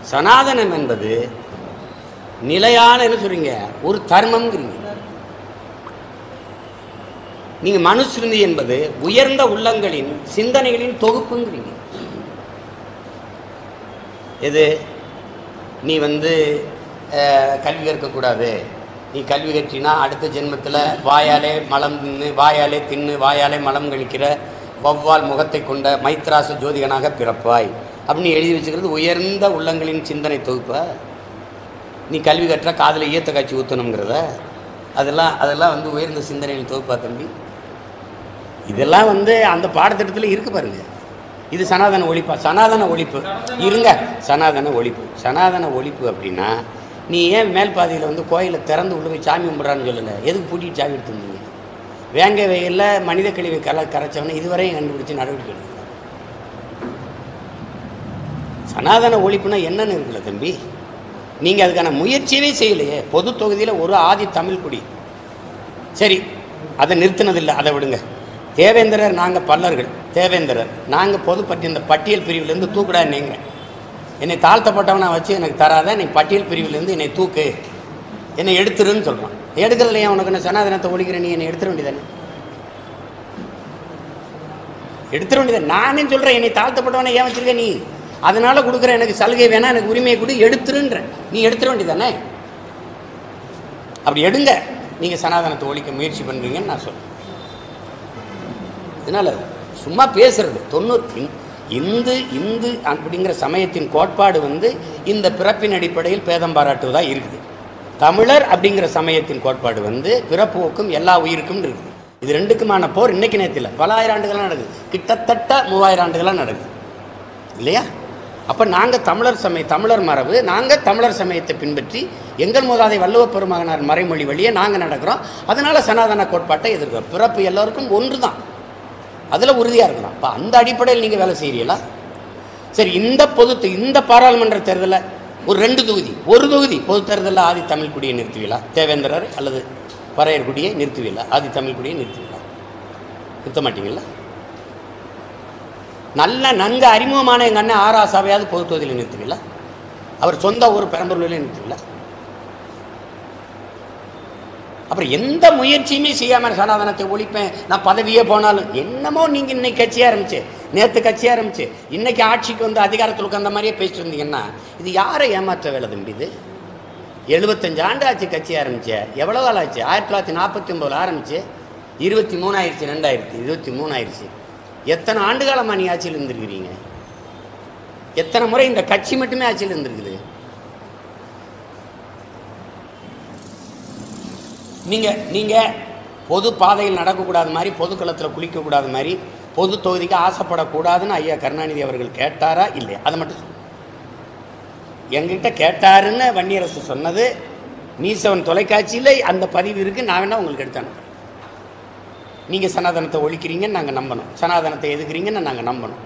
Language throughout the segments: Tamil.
சனாதனம் என்பது நிலையான என்ன சொல்றீங்க ஒரு தர்மம்ங்கிறீங்க நீங்க மனுஸ்மிருதி என்பது உயர்ந்த உள்ளங்களின் சிந்தனைகளின் தொகுப்புங்கிறீங்க எது நீ வந்து அஹ், கல்வி கற்கக்கூடாது நீ கல்வி கற்றினா அடுத்த ஜென்மத்தில் வாயாலே மலம் தின்னு வாயாலே தின்னு வாயாலே மலம் கழிக்கிற வௌவால் முகத்தை கொண்ட மைத்ராச ஜோதிகனாக பிறப்பாய் அப்படின்னு எழுதி வச்சுக்கிறது உயர்ந்த உள்ளங்களின் சிந்தனை தொகுப்பா நீ கல்வி கற்ற காதில் ஈயத்த காய்ச்சி ஊற்றணுங்கிறத அதெல்லாம் அதெல்லாம் வந்து உயர்ந்த சிந்தனையின் தொகுப்பா தம்பி இதெல்லாம் வந்து அந்த பாடத்திட்டத்தில் இருக்கு பாருங்க இது சனாதன ஒழிப்பா சனாதன ஒழிப்பு இருங்க சனாதன ஒழிப்பு சனாதன ஒழிப்பு அப்படின்னா நீ ஏன் மேல் பாதியில் வந்து கோயிலை திறந்து உள்ள போய் சாமி கும்பிட்றான்னு சொல்லலை எதுக்கு பூட்டிட்டு சாமி எடுத்துருந்தீங்க வேங்க வெயிலில் மனித கழிவை கல கரைச்சவனை இதுவரையும் கண்டுபிடிச்சு நடவடிக்கை எடுக்கல சனாதன ஒழிப்புனா என்னன்னு இருக்குல்ல தம்பி நீங்கள் அதுக்கான முயற்சியவே செய்யலையே பொது தொகுதியில் ஒரு ஆதி தமிழ் குடி சரி அதை நிறுத்தினதில்லை அதை விடுங்க தேவேந்திரர் நாங்கள் பல்லர்கள் தேவேந்திரர் நாங்கள் பொதுப்பட்டி இந்த பட்டியல் பிரிவிலேருந்து தூக்குடா நீங்கள் என்னை தாழ்த்தப்பட்டவனை வச்சு எனக்கு தராத நீ பட்டியல் பிரிவிலேருந்து என்னை தூக்கு என்னை எடுத்துருன்னு சொல்கிறான் எடுக்கிறதுலையே உனக்கு என்ன சனாதனத்தை ஒழிக்கிற நீ என்னை எடுத்துட வேண்டியதானே எடுத்துட வேண்டியது நானே சொல்கிறேன் என்னை தாழ்த்தப்பட்டவனை ஏன் வச்சிருக்க நீ அதனால கொடுக்குற எனக்கு சலுகை வேணா எனக்கு உரிமையை கொடு எடுத்துருன்ற நீ எடுத்துட வேண்டியதானே அப்படி எடுங்க நீங்கள் சனாதனத்தை ஒழிக்க முயற்சி பண்ணுறீங்கன்னு நான் சொல்றேன் இதனால் சும்மா பேசுறது தொண்ணூறு இந்து இந்து அப்படிங்கிற சமயத்தின் கோட்பாடு வந்து இந்த பிறப்பின் அடிப்படையில் பேதம் பாராட்டுவதாக இருக்குது தமிழர் அப்படிங்கிற சமயத்தின் கோட்பாடு வந்து பிறப்புக்கும் எல்லா உயிருக்கும் இருக்குது இது ரெண்டுக்குமான போர் இன்னைக்கு நேரத்தில் பல ஆயிரம் ஆண்டுகளாக நடக்குது கிட்டத்தட்ட மூவாயிரம் ஆண்டுகளாக நடக்குது இல்லையா அப்போ நாங்கள் தமிழர் சமய தமிழர் மரபு நாங்கள் தமிழர் சமயத்தை பின்பற்றி எங்கள் மூதாதை வள்ளுவ பெருமகனார் மறைமொழி வழியே நாங்கள் நடக்கிறோம் அதனால சனாதன கோட்பாட்டை எதிர்க்கிறோம் பிறப்பு எல்லோருக்கும் ஒன்று தான் அதில் உறுதியாக இருக்கலாம் அப்போ அந்த அடிப்படையில் நீங்கள் வேலை செய்கிறீங்களா சரி இந்த பொது தே- இந்த பாராளுமன்ற தேர்தலில் ஒரு ரெண்டு தொகுதி ஒரு தொகுதி பொது தேர்தலில் ஆதி தமிழ் குடியை நிறுத்துவீங்களா தேவேந்திரர் அல்லது பறையர் குடியை நிறுத்துவீங்களா ஆதி தமிழ் குடியை நிறுத்துவீங்களா நிறுத்த மாட்டீங்களா நல்ல நன்கு அறிமுகமான எங்கள் அண்ணன் ஆர் ஆசாவையாவது பொது தொகுதியில் நிறுத்துவீங்களா அவர் சொந்த ஊர் பெரம்பலூர்லேயே நிறுத்துவீங்களா அப்புறம் எந்த முயற்சியுமே செய்யாமல் சனாதனத்தை ஒழிப்பேன் நான் பதவியே போனாலும் என்னமோ நீங்கள் இன்னைக்கு கட்சி ஆரம்பிச்சு நேற்று கட்சி ஆரம்பிச்சு இன்னைக்கு ஆட்சிக்கு வந்து அதிகாரத்தில் உட்கார்ந்த மாதிரியே பேசிட்டு இருந்தீங்கன்னா இது யாரை ஏமாற்ற வேலை தம்பி இது எழுபத்தஞ்சு ஆண்டு ஆச்சு கட்சி ஆரம்பிச்சு எவ்வளோ காலம் ஆச்சு ஆயிரத்தி தொள்ளாயிரத்தி நாற்பத்தி ஒம்போதில் ஆரம்பிச்சு இருபத்தி மூணு ஆயிடுச்சு ரெண்டாயிரத்தி இருபத்தி மூணு ஆயிடுச்சு எத்தனை ஆண்டு காலமாக நீ ஆட்சியில் இருந்திருக்கிறீங்க எத்தனை முறை இந்த கட்சி மட்டுமே ஆட்சியில் இருந்திருக்குது நீங்கள் நீங்கள் பொது பாதையில் நடக்கக்கூடாத மாதிரி பொது களத்தில் குளிக்கக்கூடாத மாதிரி பொது தொகுதிக்கு ஆசைப்படக்கூடாதுன்னு ஐயா கருணாநிதி அவர்கள் கேட்டாரா இல்லையா அதை மட்டும் சொல்லுங்க. என்கிட்ட கேட்டாருன்னு வன்னியரசு சொன்னது நீசவன் தொலைக்காட்சியில் அந்த பதிவு இருக்குது நான் வேணா உங்களுக்கு எடுத்து அனுப்புறேன் நீங்கள் சனாதனத்தை ஒழிக்கிறீங்கன்னு நாங்கள் நம்பணும் சனாதனத்தை எதுக்குறீங்கன்னு நாங்கள் நம்பணும்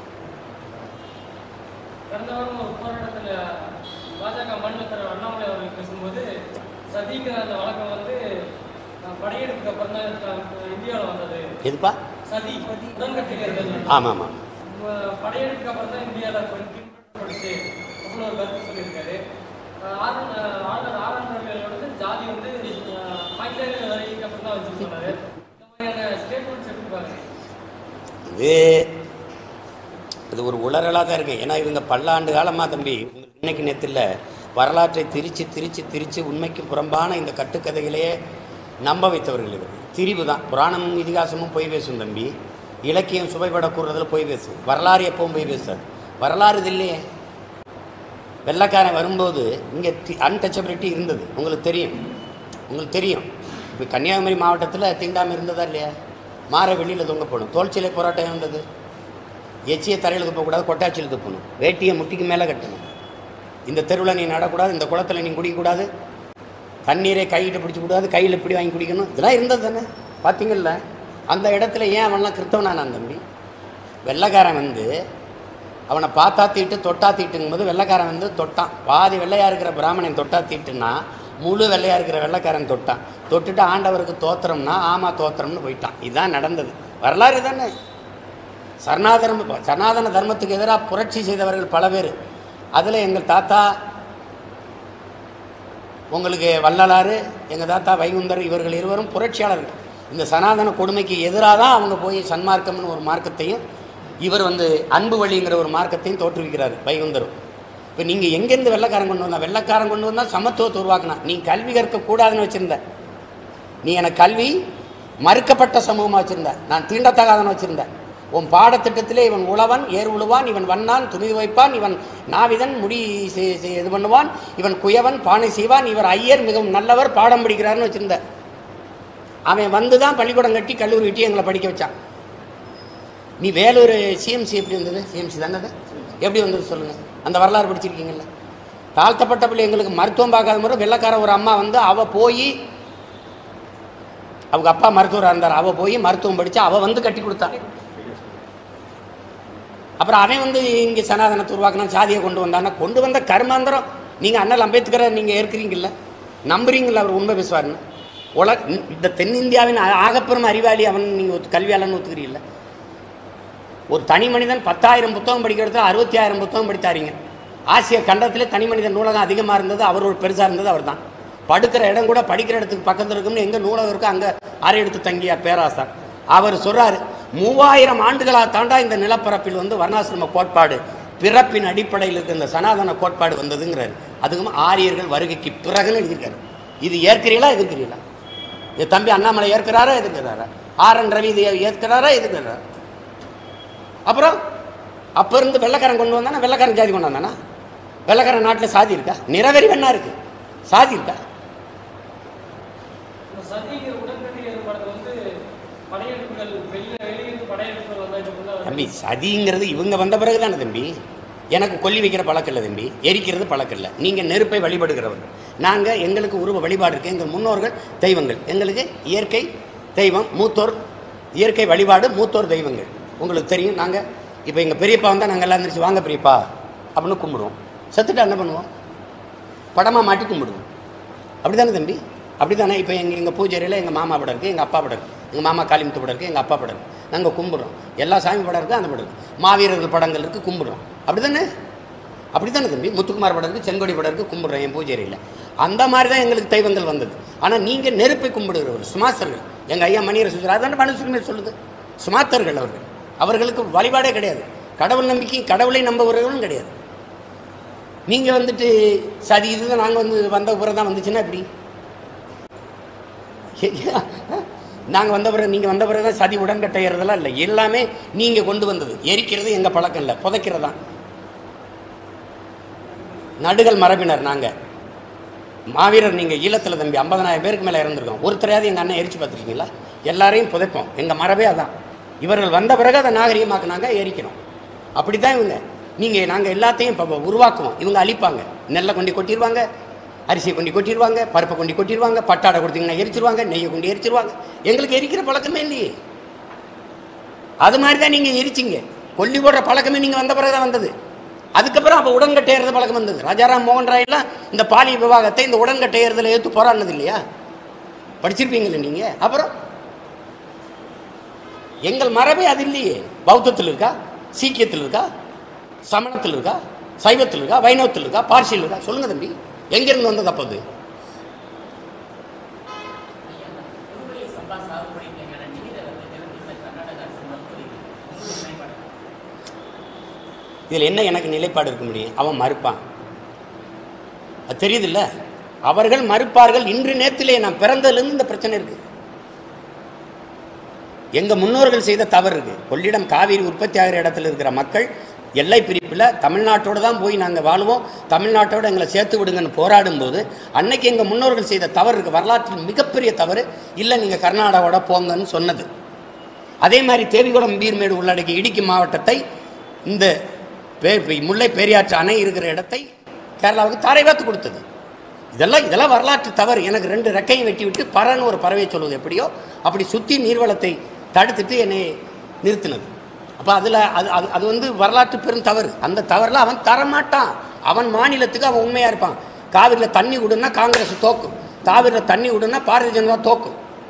கடந்த வாரம் ஒரு போராட்டத்தில் பாஜக மாநில தலைவர் அண்ணாமலை அவர்கள் பேசும்போது சதிங்கிற அந்த வழக்கம் வந்து அஹ், படையெடுப்புக்கு அப்புறம் தான் இந்தியாவில் வந்தது எதுப்பா சதி உடன்கட்டைகள் ஆமாம் ஆமாம் படையெடுப்புக்கு அப்புறம் தான் இந்தியாவில் பின்பற்றப்படுச்சு அப்படின்னு ஒரு கருத்து சொல்லியிருக்காரு அஹ், ஆர் அஹ், ஆளுநர் ஆர் என் ரவி அவர்கள் வந்து ஜாதி வந்து பாகிஸ்தான் வரைக்கும் அப்புறம் தான் வச்சு சொன்னாரு இந்த மாதிரியான ஸ்டேட்மெண்ட்ஸ் எப்படி பாருங்க இது இது ஒரு உளறலாக தான் இருக்குது ஏன்னா இவங்க பல்லாண்டு காலமாக தம்பி உங்களுக்கு இன்னைக்கு நேரத்தில் வரலாற்றை திரித்து திரித்து திரித்து உண்மைக்கு புறம்பான இந்த கட்டுக்கதைகளையே நம்ப வைத்தவர்கள் இவர் திரிவு தான் புராணமும் இதிகாசமும் போய் பேசும் தம்பி இலக்கியம் சுவைபட கூறுறதுல போய் பேசும் வரலாறு எப்பவும் போய் பேசாது வரலாறு இது இல்லையே வெள்ளைக்காரன் வரும்போது இங்கே அன்டச்சபிலிட்டி இருந்தது உங்களுக்கு தெரியும் உங்களுக்கு தெரியும் இப்போ கன்னியாகுமரி மாவட்டத்தில் தீண்டாமை இருந்ததா இல்லையா மாற வெளியில் தொங்கப்படும் தோல்சிலை போராட்டம் இருந்தது எச்சியை தரையில் துப்பக்கூடாது கொட்டாச்சியில் துப்பணும் வேட்டியை முட்டிக்கு மேலே கட்டணும் இந்த தெருவில் நீ நடக்கூடாது இந்த குளத்தில் நீ குடிக்கக்கூடாது தண்ணீரை கையிட்டு பிடிச்சி கூடாது கையில் இப்படி வாங்கி குடிக்கணும் இதெல்லாம் இருந்தது தானே பார்த்தீங்கல்ல அந்த இடத்துல ஏன் அவன்லாம் கிறிஸ்தவனானான் தம்பி வெள்ளைக்காரன் வந்து அவனை பார்த்தா தீட்டு தொட்டா தீட்டுங்கும் போது வெள்ளைக்காரன் வந்து தொட்டான் பாதி வெள்ளையா இருக்கிற பிராமணன் தொட்டா தீட்டுன்னா முழு வெள்ளையா இருக்கிற வெள்ளைக்காரன் தொட்டான் தொட்டுட்டு ஆண்டவருக்கு தோத்திரம்னா ஆமா தோத்திரம்னு போயிட்டான் இதுதான் நடந்தது வரலாறு தானே சரணாதர்ம சனாதன தர்மத்துக்கு எதிராக புரட்சி செய்தவர்கள் பல பேர் அதில் எங்கள் தாத்தா உங்களுக்கு வள்ளலாறு எங்கள் தாத்தா வைகுந்தர் இவர்கள் இருவரும் புரட்சியாளர்கள் இந்த சனாதன கொடுமைக்கு எதிராக தான் அவங்க போய் சன்மார்க்கம்னு ஒரு மார்க்கத்தையும் இவர் வந்து அன்பு வழிங்கிற ஒரு மார்க்கத்தையும் தோற்றுவிக்கிறார் வைகுந்தரும் இப்போ நீங்கள் எங்கேருந்து வெள்ளைக்காரன் கொண்டு வந்தா வெள்ளைக்காரன் கொண்டு வந்தால் சமத்துவத்தை உருவாக்கினா நீ கல்வி கற்கக்கூடாதுன்னு வச்சுருந்த நீ எனக்கு கல்வி மறுக்கப்பட்ட சமூகமாக வச்சுருந்த நான் தீண்டத்தகாதன்னு வச்சுருந்தேன் உன் பாடத்திட்டத்திலே இவன் உழவன் ஏர் உழுவான் இவன் வண்ணான் துணி வைப்பான் இவன் நாவிதன் முடி செ- செ- இது பண்ணுவான் இவன் குயவன் பானை செய்வான் இவர் ஐயர் மிகவும் நல்லவர் பாடம் படிக்கிறார்னு வச்சுருந்த அவன் வந்து தான் பள்ளிக்கூடம் கட்டி கல்லூரி கட்டி எங்களை படிக்க வச்சான் நீ வேலூர் சிஎம்சி எப்படி வந்தது சிஎம்சி தானே அது எப்படி வந்தது சொல்லுங்கள் அந்த வரலாறு படிச்சிருக்கீங்கல்ல தாழ்த்தப்பட்ட பிள்ளை எங்களுக்கு மருத்துவம் பார்க்காத முறை வெள்ளைக்கார ஒரு அம்மா வந்து அவள் போய் அவங்க அப்பா மருத்துவராக இருந்தார் அவள் போய் மருத்துவம் படித்து அவள் வந்து கட்டி கொடுத்தா அப்புறம் அவன் வந்து இங்கே சனாதனத்தை உருவாக்கினா சாதியை கொண்டு வந்தான்னா கொண்டு வந்த கர்மாந்திரம் நீங்கள் அண்ணல் அம்பேத்கரை நீங்கள் ஏற்கிறீங்கல்ல நம்புறீங்களா அவர் உண்மை பேசுவார்னு உலக இந்த தென்னிந்தியாவின் ஆ- ஆகப்பெரும் அறிவாளி அவன் நீங்கள் கல்வியாளன் ஒத்துக்கிறீல்ல ஒரு தனி மனிதன் பத்தாயிரம் புத்தகம் படிக்கிறது அறுபத்தி ஆயிரம் புத்தகம் படித்தாருங்க ஆசிய கண்டத்திலே தனி மனிதன் நூலகம் அதிகமாக இருந்தது அவர் ஒரு பெருசாக இருந்தது அவர் தான் படுக்கிற இடம் கூட படிக்கிற இடத்துக்கு பக்கத்தில் இருக்கும்னு எங்கே நூலகம் இருக்கோ அங்கே அரை எடுத்து தங்கியார் பேராசார் அவர் சொல்றாரு மூவாயிரம் ஆண்டுகளாக தாண்டா இந்த நிலப்பரப்பில் வந்து வர்ணாசிரம கோட்பாடு பிறப்பின் அடிப்படையில் இருக்க இந்த சனாதன கோட்பாடு வந்ததுங்கிறாரு அதுக்கும் ஆரியர்கள் வருகைக்கு பிறகுன்னு எழுதியிருக்காரு இது ஏற்கிறீங்களா எதிர்க்கிறீங்களா இது தம்பி அண்ணாமலை ஏற்கிறாரா எதிர்க்கிறாரா ஆர் என் ரவி இதை ஏற்கிறாரா எதிர்க்கிறாரா அப்புறம் அப்போ இருந்து வெள்ளைக்காரன் கொண்டு வந்தானா வெள்ளைக்காரன் ஜாதி கொண்டு வந்தானா வெள்ளைக்காரன் நாட்டில் சாதி இருக்கா நிறவெறி வேணா இருக்கு சாதி இருக்கா இந்த சதிங்கிற உடன்கட்டை ஏற்படுறது வந்து படையெடுப்புகள் வெளியில வெளியிருந்து படையெடுப்புகள் வந்ததுக்கு தம்பி சதிங்கிறது இவங்க வந்த பிறகு தானே தம்பி எனக்கு கொல்லி வைக்கிற பழக்கம் இல்லை தம்பி எரிக்கிறது பழக்கம் இல்லை நீங்கள் நெருப்பை வழிபடுகிறவர்கள் நாங்கள் எங்களுக்கு உருவ வழிபாடு இருக்குது எங்கள் முன்னோர்கள் தெய்வங்கள் எங்களுக்கு இயற்கை தெய்வம் மூத்தோர் இயற்கை வழிபாடு மூத்தோர் தெய்வங்கள் உங்களுக்கு தெரியும் நாங்கள் இப்போ எங்கள் பெரியப்பா வந்தால் நாங்கள் எல்லாம் இருந்துச்சு வாங்க பெரியப்பா அப்படின்னு கும்பிடுவோம் செத்துட்டா என்ன பண்ணுவோம் படமாக மாட்டி கும்பிடுவோம் அப்படி தானே தம்பி அப்படி தானே இப்போ எங்கள் எங்கள் பூஜையில் எங்கள் மாமா படம் இருக்குது எங்கள் அப்பா படம் இருக்குது எங்கள் மாமா காளிமுத்து படம் இருக்குது எங்கள் அப்பா படம் இருக்குது நாங்கள் கும்பிட்றோம் எல்லா சாமி படம் இருக்குது அந்த படம் இருக்குது மாவீரர்கள் படங்கள் இருக்குது கும்பிட்றோம் அப்படி தானே அப்படி தானே தம்பி முத்துக்குமார் படம் இருக்குது செங்கொடி படம் இருக்குது கும்பிட்றோம் என் பூஜையில் அந்த மாதிரி தான் எங்களுக்கு தெய்வங்கள் வந்தது ஆனால் நீங்கள் நெருப்பை கும்பிடுகிறவர் சுமாசர்கள் எங்கள் ஐயா மணியர சுந்தர் அதான மனுஷுமே சொல்லுது சுமாத்தர்கள் அவர்கள் அவர்களுக்கு வழிபாடே கிடையாது கடவுள் நம்பிக்கை கடவுளை நம்புகிறவர்களும் கிடையாது நீங்கள் வந்துட்டு சரி இதுதான் நாங்கள் வந்து வந்த பிறகு தான் வந்துச்சுன்னா எப்படி நாங்கள் வந்த பிறகு நீங்கள் வந்த பிறகு தான் சதி உடன்கட்டைகிறதெல்லாம் இல்லை எல்லாமே நீங்கள் கொண்டு வந்தது எரிக்கிறது எங்கள் பழக்கம் இல்லை புதைக்கிறது தான் நடுகள் மரபினர் நாங்கள் மாவீரர் நீங்கள் ஈழத்தில் தம்பி ஐம்பதனாயிரம் பேருக்கு மேலே இறந்துருக்கோம் ஒருத்தரையாவது எங்கள் அண்ணன் எரிச்சு பார்த்துருக்கீங்களா எல்லாரையும் புதைப்போம் எங்கள் மரபே அதான் இவர்கள் வந்த பிறகு அதை நாகரிகமாக்குனாங்க எரிக்கிறோம் அப்படி தான் இவங்க நீங்கள் நாங்கள் எல்லாத்தையும் இப்போ உருவாக்குவோம் இவங்க அழிப்பாங்க நெல்லை கொண்டு கொட்டிடுவாங்க அரிசியை கொண்டு கொட்டிடுவாங்க பருப்பை கொண்டு கொட்டிடுவாங்க பட்டாடை கொடுத்தீங்கன்னா எரிச்சிருவாங்க நெய்யை கொண்டு எரிச்சிருவாங்க எங்களுக்கு எரிக்கிற பழக்கமே இல்லையே அது மாதிரி தான் நீங்கள் எரிச்சிங்க கொல்லி போடுற பழக்கமே நீங்கள் வந்த பிறகு தான் வந்தது அதுக்கப்புறம் அப்போ உடன்கட்டையறது பழக்கம் வந்தது ராஜாராம் மோகன் ராயெல்லாம் இந்த பாலிய விவாகத்தை இந்த உடன்கட்டையறதுல ஏற்று போராடினது இல்லையா படிச்சிருப்பீங்களே நீங்கள் அப்புறம் எங்கள் மரபே அது இல்லையே பௌத்தத்தில் இருக்கா சீக்கியத்தில் இருக்கா சமணத்தில் இருக்கா சைவத்தில் இருக்கா வைணவத்தில் இருக்கா பார்சியில் இருக்கா சொல்லுங்க தம்பி எங்கிருந்து வந்தது அப்போ அது குறுவையை சம்பா சாகுபடிக்கான நீரை வந்து நிறுத்தி கர்நாடக அரசு மறுப்பது உங்களுடைய நிலைப்பாடு இதில் என்ன எனக்கு நிலைப்பாடு இருக்க முடியும் அவன் மறுப்பான் அது தெரியுதுல்ல அவர்கள் மறுப்பார்கள் இன்று நேரத்திலே நான் பிறந்ததுலேருந்து இந்த பிரச்சனை இருக்குது எங்கள் முன்னோர்கள் செய்த தவறு இருக்குது கொள்ளிடம் காவிரி உற்பத்தி ஆகிற இடத்துல இருக்கிற மக்கள் எல்லை பிரிப்பில் தமிழ்நாட்டோடு தான் போய் நாங்கள் வாழுவோம் தமிழ்நாட்டோடு எங்களை சேர்த்து விடுங்கன்னு போராடும்போது அன்னைக்கு எங்கள் முன்னோர்கள் செய்த தவறு இருக்குது வரலாற்றில் மிகப்பெரிய தவறு இல்லை நீங்கள் கர்நாடகாவோட போங்கன்னு சொன்னது அதே மாதிரி தேவிகுளம் பீர்மேடு உள்ளடக்கிய இடுக்கி மாவட்டத்தை இந்த பே முல்லை பெரியாற்று அணை இருக்கிற இடத்தை கேரளாவுக்கு தாரை வாத்து கொடுத்தது இதெல்லாம் இதெல்லாம் வரலாற்று தவறு எனக்கு ரெண்டு ரெக்கையும் வெட்டி விட்டு பறன்னு ஒரு பறவை சொல்வது எப்படியோ அப்படி சுற்றி நீர்வளத்தை தடுத்துட்டு என்னை நிறுத்தினது அப்போ அதில் அது அது அது வந்து வரலாற்று பெரும் தவறு அந்த தவறில் அவன் தரமாட்டான் அவன் மாநிலத்துக்கு அவன் உண்மையாக இருப்பான் காவிரியில் தண்ணி விடுனா காங்கிரஸ் தோக்கும் காவிரியில் தண்ணி விடுனா பாரதிய ஜனதா தோக்கும்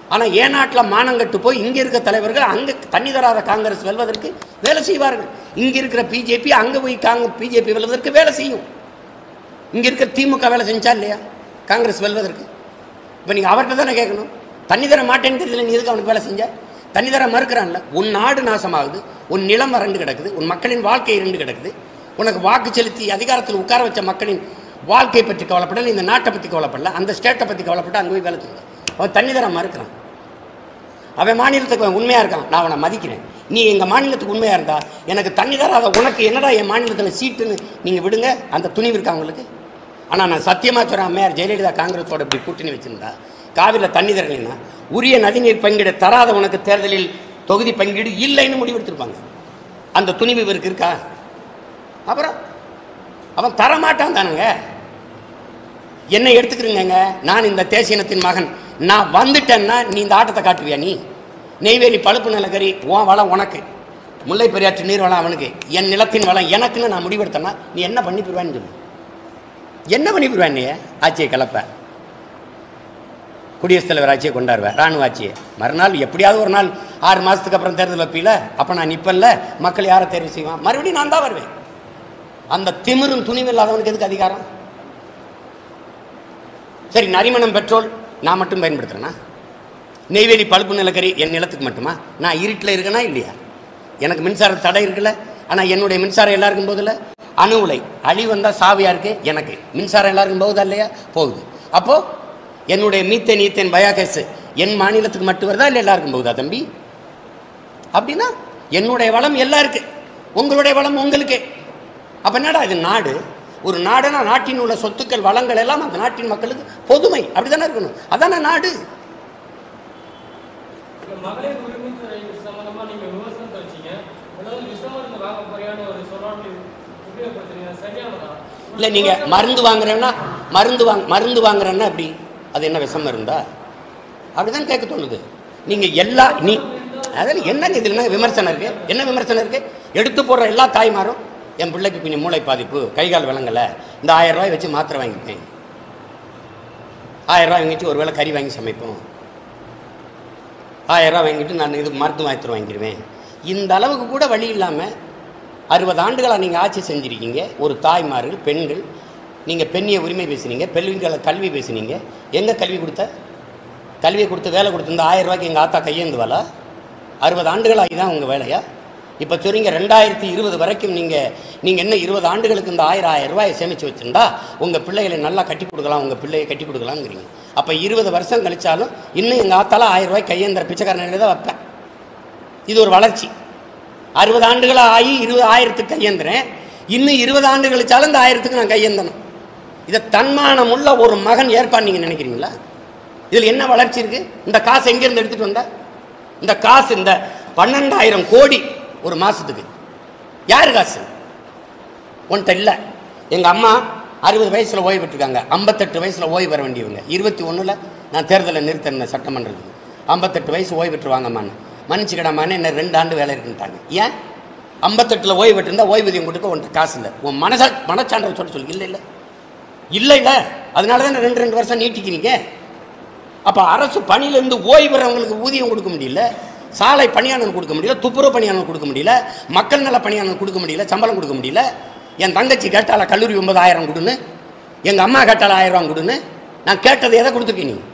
ஆனால் ஏன் நாட்டில் மானங்கட்டு போய் இங்கே இருக்க தலைவர்கள் அங்கே தண்ணி தராத காங்கிரஸ் வெல்வதற்கு வேலை செய்வார்கள் இங்கே இருக்கிற பிஜேபி அங்கே போய் காங்க பிஜேபி வெல்வதற்கு வேலை செய்யும் இங்கே இருக்கிற திமுக வேலை செஞ்சா இல்லையா காங்கிரஸ் வெல்வதற்கு இப்போ நீங்கள் அவர்கிட்ட தானே கேட்கணும் தண்ணி தர மாட்டேன்னு தெரியல நீ எதுக்கு அவனுக்கு வேலை செஞ்ச தண்ணி தர மறுக்கிறான்ல உன் நாடு நாசமாகுது உன் நிலம் வறண்டு கிடக்குது உன் மக்களின் வாழ்க்கை இரண்டு கிடக்குது உனக்கு வாக்கு செலுத்தி அதிகாரத்தில் உட்கார வச்ச மக்களின் வாழ்க்கை பற்றி கவலைப்படல இந்த நாட்டை பற்றி கவலைப்படல அந்த ஸ்டேட்டை பற்றி கவலைப்பட்டு அங்கே போய் வேலை செஞ்ச அவன் தண்ணி தர மறுக்கிறான் அவன் மாநிலத்துக்கு அவன் உண்மையாக இருக்கான் நான் அவனை மதிக்கிறேன் நீ எங்கள் மாநிலத்துக்கு உண்மையாக இருந்தா எனக்கு தண்ணி தராத உனக்கு என்னடா என் மாநிலத்தில் சீட்டுன்னு நீங்கள் விடுங்க அந்த துணிவு இருக்கா உங்களுக்கு ஆனால் நான் சத்தியமாக சொல்கிறேன் அம்மையார் ஜெயலலிதா காங்கிரஸோட இப்படி கூட்டணி வச்சிருந்தா காவிரியில் தண்ணி தரலைன்னா உரிய நதிநீர் பங்கீடு தராத உனக்கு தேர்தலில் தொகுதி பங்கீடு இல்லைன்னு முடிவெடுத்திருப்பாங்க அந்த துணிவு இவருக்கு இருக்கா அப்புறம் அவன் தரமாட்டான் தானுங்க என்னை எடுத்துக்கிறீங்க நான் இந்த தேசியனத்தின் மகன் நான் வந்துட்டேன்னா நீ இந்த ஆட்டத்தை காட்டுவியா நீ நெய்வேலி பழுப்பு நிலக்கரி உன் வளம் உனக்கு முல்லை பெரியாற்று நீர் வளம் அவனுக்கு என் நிலத்தின் வளம் எனக்குன்னு நான் முடிவெடுத்தேன்னா நீ என்ன பண்ணி போடுவேன்னு சொல்லு என்ன பண்ணி போடுவேன் நீ ஆட்சியை கலப்ப குடியரசுத் தலைவர் ஆட்சியை கொண்டாடுவேன் ராணுவ ஆட்சியை மறுநாள் எப்படியாவது ஒரு நாள் ஆறு மாதத்துக்கு அப்புறம் தேர்தல் வைப்பீல அப்போ நான் நிற்பல்ல மக்கள் யாரை தேர்வு செய்வான் மறுபடியும் நான் தான் வருவேன் அந்த திமிரும் துணிவு இல்லாதவனுக்கு எதுக்கு அதிகாரம் சரி நரிமணம் பெட்ரோல் நான் மட்டும் பயன்படுத்துறேனா நெய்வேலி பழுப்பு நிலக்கரி என் நிலத்துக்கு மட்டுமா நான் இருட்டில் இருக்கேனா இல்லையா எனக்கு மின்சார தடை இருக்குல்ல ஆனால் என்னுடைய மின்சாரம் எல்லாருக்கும் போதில்ல அணு உலை அழி வந்தால் சாவியா இருக்கு எனக்கு மின்சாரம் எல்லாருக்கும் போகுதா இல்லையா போகுது அப்போ என்னுடைய மீத்தேன் ஈத்தேன் பயாகேஸ் என் மாநிலத்துக்கு மட்டும் வருதா இல்லை எல்லாருக்கும் போகுதா தம்பி அப்படின்னா என்னுடைய வளம் எல்லாருக்கு உங்களுடைய வளம் உங்களுக்கு அப்போ என்னடா இது நாடு ஒரு நாடுனா நாட்டின் உள்ள சொத்துக்கள் வளங்கள் எல்லாம் அந்த நாட்டின் மக்களுக்கு பொதுமை அப்படிதானே இருக்கணும் அதானே நாடு இப்ப மகளிர் உரிமைத்துறை சம்பந்தமா நீங்க விமர்சனத்தை வச்சீங்க அதாவது விஷ மருந்து வாங்க போறியான ஒரு சொல்லாட்டு உபயோகப்படுத்துறீங்க சரியானதா இல்லை நீங்கள் மருந்து வாங்குறேன்னா மருந்து வாங்க மருந்து வாங்குறேன்னா அப்படி அது என்ன விஷம் இருந்தா அப்படிதான் கேட்க தோணுது நீங்கள் எல்லா நீ அதில் என்னங்க இதில் என்ன விமர்சனம் இருக்கு என்ன விமர்சனம் இருக்கு எடுத்து போடுற எல்லா தாய்மாரும் என் பிள்ளைக்கு கொஞ்சம் மூளை பாதிப்பு கை கால் விளங்கலை இந்த ஆயிரம் ரூபாய் வச்சு மாத்திரை வாங்கிப்பேன் ஆயிரம் ரூபாய் வாங்கிட்டு ஒரு வேளை கறி வாங்கி சமைப்போம் ஆயிரம் ரூபாய் வாங்கிட்டு நான் இது மருத்துவ மாத்திரை வாங்கிடுவேன் இந்த அளவுக்கு கூட வழி இல்லாமல் அறுபது ஆண்டுகளாக நீங்கள் ஆட்சி செஞ்சுருக்கீங்க ஒரு தாய்மார்கள் பெண்கள் நீங்கள் பெண்ணிய உரிமை பேசுனீங்க பெண்களை கல்வி பேசுனீங்க எங்கே கல்வி கொடுத்த கல்வியை கொடுத்து வேலை கொடுத்துருந்த ஆயிரம் ரூபாய்க்கு எங்கள் ஆத்தா கையேந்துவாளா அறுபது ஆண்டுகளாக இதுதான் உங்கள் வேலையா இப்போ சொல்றீங்க ரெண்டாயிரத்தி இருபது வரைக்கும் நீங்கள் நீங்கள் என்ன இருபது ஆண்டுகளுக்கு இந்த ஆயிரம் ஆயிரம் ரூபாயை சேமித்து வச்சுருந்தா உங்கள் பிள்ளைகளை நல்லா கட்டி கொடுக்கலாம் உங்கள் பிள்ளையை கட்டி கொடுக்கலாம்ங்கிறீங்க அப்போ இருபது வருஷம் கழிச்சாலும் இன்னும் எங்கள் ஆத்தால ஆயிரம் ரூபாய் கையேந்திர பிச்சைக்காரன் தான் வைப்பேன் இது ஒரு வளர்ச்சி அறுபது ஆண்டுகளாக ஆகி இருபது ஆயிரத்துக்கு கையேந்திரேன் இன்னும் இருபது ஆண்டு கழிச்சாலும் இந்த ஆயிரத்துக்கு நான் கையேந்தணும் இதை தன்மானம் உள்ள ஒரு மகன் ஏற்பான்னு நீங்கள் நினைக்கிறீங்களா இதில் என்ன வளர்ச்சி இருக்கு இந்த காசு எங்கேருந்து எடுத்துட்டு வந்த இந்த காசு இந்த பன்னெண்டாயிரம் கோடி ஒரு மாசத்துக்கு யார் காசு உன்கிட்ட இல்லை எங்கள் அம்மா அறுபது வயசில் ஓய்வு பெற்றிருக்காங்க ஐம்பத்தெட்டு வயசில் ஓய்வு பெற வேண்டியவங்க இருபத்தி ஒன்றில் நான் தேர்தலை நிறுத்தினேன் சட்டமன்றத்துக்கு ஐம்பத்தெட்டு வயசு ஓய்வு பெற்று வாங்கம்மான்னு மன்னிச்சுக்கிடாமான்னு என்ன ரெண்டு ஆண்டு வேலை இருக்குன்ட்டாங்க ஏன் ஐம்பத்தெட்டில் ஓய்வு பெற்றிருந்தா ஓய்வூதியம் கொடுக்க உன்கிட்ட காசு இல்லை உன் மனசா மனச்சான்றல் சொல்ல சொல்லி இல்லை இல்லை இல்லை இல்லை அதனால தான் ரெண்டு ரெண்டு வருஷம் நீட்டிக்கிறீங்க அப்போ அரசு பணியிலேருந்து ஓய்வு பெறவங்களுக்கு ஊதியம் கொடுக்க முடியல சாலை பணியாளர் கொடுக்க முடியல துப்புரவு பணியாளர் கொடுக்க முடியல மக்கள் நல பணியாளர் கொடுக்க முடியல சம்பளம் கொடுக்க முடியல என் தங்கச்சி கேட்டால கல்லூரி ஒன்பதாயிரம் கொடுன்னு எங்கள் அம்மா கேட்டால ஆயிரம் ரூபா கொடுன்னு நான் கேட்டது எதை கொடுத்துருக்கீங்க நீ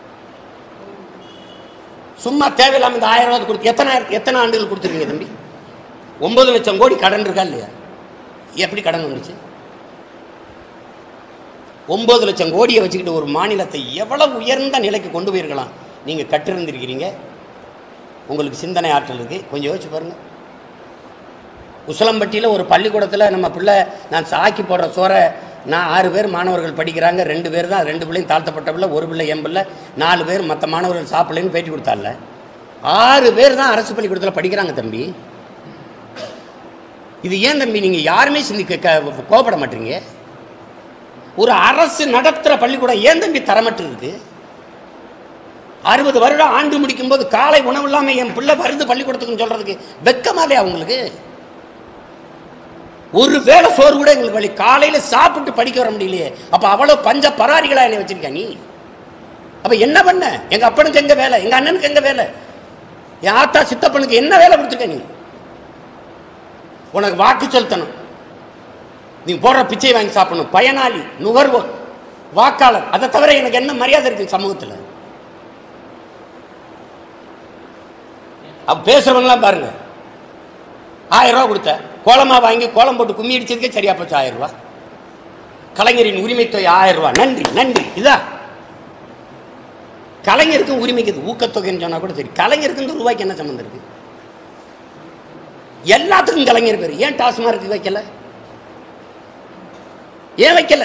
சும்மா தேவையில்லாம இந்த ஆயிரம் ரூபாய் கொடுத்து எத்தனை எத்தனை ஆண்டுகள் கொடுத்துருக்கீங்க தம்பி ஒன்பது லட்சம் கோடி கடன் இருக்கா இல்லையா எப்படி கடன் வந்துச்சு ஒன்பது லட்சம் கோடியை வச்சுக்கிட்டு ஒரு மாநிலத்தை எவ்வளவு உயர்ந்த நிலைக்கு கொண்டு போயிருக்கலாம் நீங்கள் கட்டிருந்திருக்கிறீங்க உங்களுக்கு சிந்தனை ஆற்றல் இருக்குது கொஞ்சம் யோசிச்சு பாருங்க உசிலம்பட்டியில் ஒரு பள்ளிக்கூடத்தில் நம்ம பிள்ளை நான் சாக்கி போடுற சோறை நான் ஆறு பேர் மாணவர்கள் படிக்கிறாங்க ரெண்டு பேர் தான் ரெண்டு பிள்ளையும் தாழ்த்தப்பட்ட பிள்ளை ஒரு பிள்ளை என் பிள்ளை நாலு பேர் மற்ற மாணவர்கள் சாப்பிடலன்னு பேட்டி கொடுத்தால ஆறு பேர் தான் அரசு பள்ளிக்கூடத்தில் படிக்கிறாங்க தம்பி இது ஏன் தம்பி நீங்கள் யாருமே சிந்திக்க க- கோபப்பட மாட்டீங்க ஒரு அரசு நடத்துகிற பள்ளிக்கூடம் ஏன் தம்பி தரமற்று இருக்கு அறுபது வருடம் ஆண்டு முடிக்கும் போது காலை உணவு இல்லாமல் என் பிள்ளை வருது பள்ளிக்கூடத்துக்குன்னு சொல்றதுக்கு வெக்கமாலே அவங்களுக்கு ஒரு வேளை சோறு கூட எங்களுக்கு வழி காலையில் சாப்பிட்டு படிக்க வர முடியலையே அப்போ அவ்வளோ பஞ்ச பராரிகளா என்னை வச்சிருக்க நீ அப்ப என்ன பண்ண எங்க அப்பனுக்கு எங்க வேலை எங்க அண்ணனுக்கு எங்க வேலை என் ஆத்தா சித்தப்பனுக்கு என்ன வேலை கொடுத்துருக்க நீ உனக்கு வாக்கு செலுத்தணும் நீ போடுற பிச்சை வாங்கி சாப்பிடணும் பயனாளி நுகர்வோர் வாக்காளர் அதை தவிர எனக்கு என்ன மரியாதை இருக்கு சமூகத்தில் அப்ப பேசுறவங்களாம் பாருங்க ஆயிரம் ரூபா கொடுத்த கோலமா வாங்கி கோலம் போட்டு கும்மி அடிச்சதுக்கே சரியா போச்சு ஆயிரம் ரூபா கலைஞரின் உரிமை தொகை ஆயிரம் ரூபாய் நன்றி நன்றி இதா கலைஞருக்கும் உரிமைக்கு இது ஊக்கத்தொகைன்னு சொன்னா கூட சரி கலைஞருக்கு இந்த ரூபாய்க்கு என்ன சம்மந்தம் இருக்கு எல்லாத்துக்கும் கலைஞர் பேர் ஏன் டாஸ்மார்க் வைக்கல ஏன் வைக்கல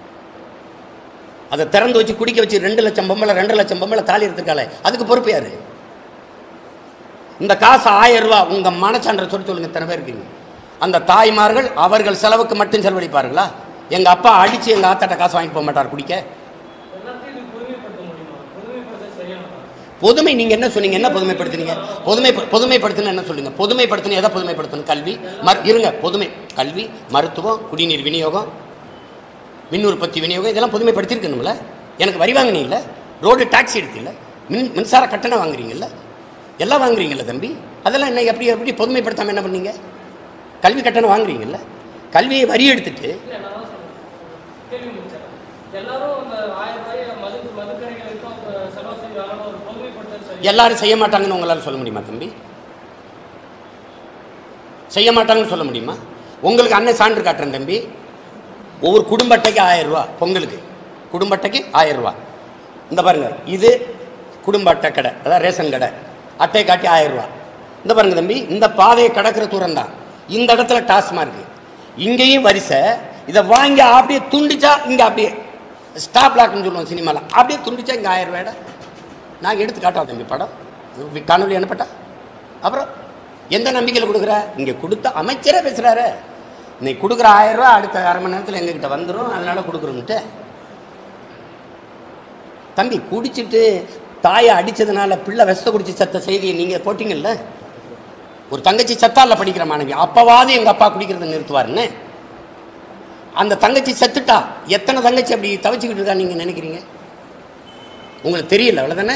அதை திறந்து வச்சு குடிக்க வச்சு ரெண்டு லட்சம் பொம்பளை ரெண்டு லட்சம் பொம்பளை தாலி எடுத்துருக்காளே அதுக்கு பொறுப்பு யாரு இந்த காசு ஆயிரம் ரூபாய் உங்க மனச்சான்ற சொல்லி சொல்லுங்க இத்தனை பேர் இருக்கீங்க அந்த தாய்மார்கள் அவர்கள் செலவுக்கு மட்டும் செலவழிப்பார்களா எங்க அப்பா அடிச்சு எங்க ஆத்தாட்ட காசு வாங்கிட்டு போக மாட்டார் குடிக்க எல்லாத்தையும் இது பொதுமைப்படுத்த முடியுமா பொதுமைப்படுத்த சரியானதா பொதுமை நீங்க என்ன சொன்னீங்க என்ன பொதுமைப்படுத்துனீங்க பொதுமை பொதுமைப்படுத்தணும் என்ன சொல்லுங்க பொதுமைப்படுத்தணும் எதை பொதுமைப்படுத்தணும் கல்வி மரு இருங்க பொதுமை கல்வி மருத்துவம் குடிநீர் விநியோகம் மின் உற்பத்தி விநியோகம் இதெல்லாம் பொதுமைப்படுத்தியிருக்கணும்ல எனக்கு வரி வாங்கினீங்கல்ல ரோடு டாக்ஸி எடுத்தீங்கல்ல மின் மின்சார கட்டணம் வாங்குறீங்கல்ல எல்லாம் வாங்குறீங்கல்ல தம்பி அதெல்லாம் என்ன எப்படி எப்படி பொதுமைப்படுத்தாமல் என்ன பண்ணீங்க கல்வி கட்டணம் வாங்குறீங்கல்ல கல்வியை வரி எடுத்துட்டு இல்ல நான் தான் சொல்றேன் கேள்வி முடிச்சேன் எல்லாரும் அந்த ஆயிரம் ரூபாய் மது மதுக்கடைகளுக்கும் அவங்க செலவு செய்வாங்கன்னு ஒரு பொதுமைப்படுத்தல் சரி எல்லாரும் செய்ய மாட்டாங்கன்னு உங்களால் சொல்ல முடியுமா தம்பி செய்ய மாட்டாங்கன்னு சொல்ல முடியுமா உங்களுக்கு அண்ணன் சான்று காட்டுறேன் தம்பி ஒவ்வொரு குடும்ப அட்டைக்கு ஆயிரம் ரூபா பொங்கலுக்கு குடும்ப அட்டைக்கு ஆயிரம் ரூபா இந்த பாருங்க இது குடும்ப அட்டை கடை அதாவது ரேஷன் கடை அட்டை காட்டி ஆயிரம் ரூபா இந்த பாருங்க தம்பி இந்த பாதையை கடக்கிற தூரம் தான் இந்த இடத்துல டாஸ்மார்க் இங்கேயும் வரிசை இதை வாங்கி அப்படியே துண்டிச்சா இங்கே அப்படியே ஸ்டாப் லாக்னு சொல்லுவோம் சினிமாவில் அப்படியே துண்டிச்சா இங்கே ஆயிரம் ரூபாய்டா நாங்கள் எடுத்து காட்டோம் தம்பி படம் வி- காணொளி அனுப்பட்டா அப்புறம் எந்த நம்பிக்கையில் கொடுக்குற இங்கே கொடுத்த அமைச்சரே பேசுகிறாரு நீ கொடுக்குற ஆயிரம் ரூபா அடுத்த அரை மணி நேரத்தில் எங்ககிட்ட வந்துடும் அதனால கொடுக்குறோன்ட்டு தம்பி குடிச்சிட்டு தாயை அடிச்சதுனால பிள்ளை விஷத்தை குடிச்சு சத்த செய்தியை நீங்கள் போட்டீங்கல்ல ஒரு தங்கச்சி சத்தால படிக்கிற மாணவி அப்பவாவது எங்கள் அப்பா குடிக்கிறத நிறுத்துவாருன்னு அந்த தங்கச்சி செத்துட்டா எத்தனை தங்கச்சி அப்படி தவிச்சுக்கிட்டு இருக்கா நீங்கள் நினைக்கிறீங்க உங்களுக்கு தெரியல அவ்வளோதானே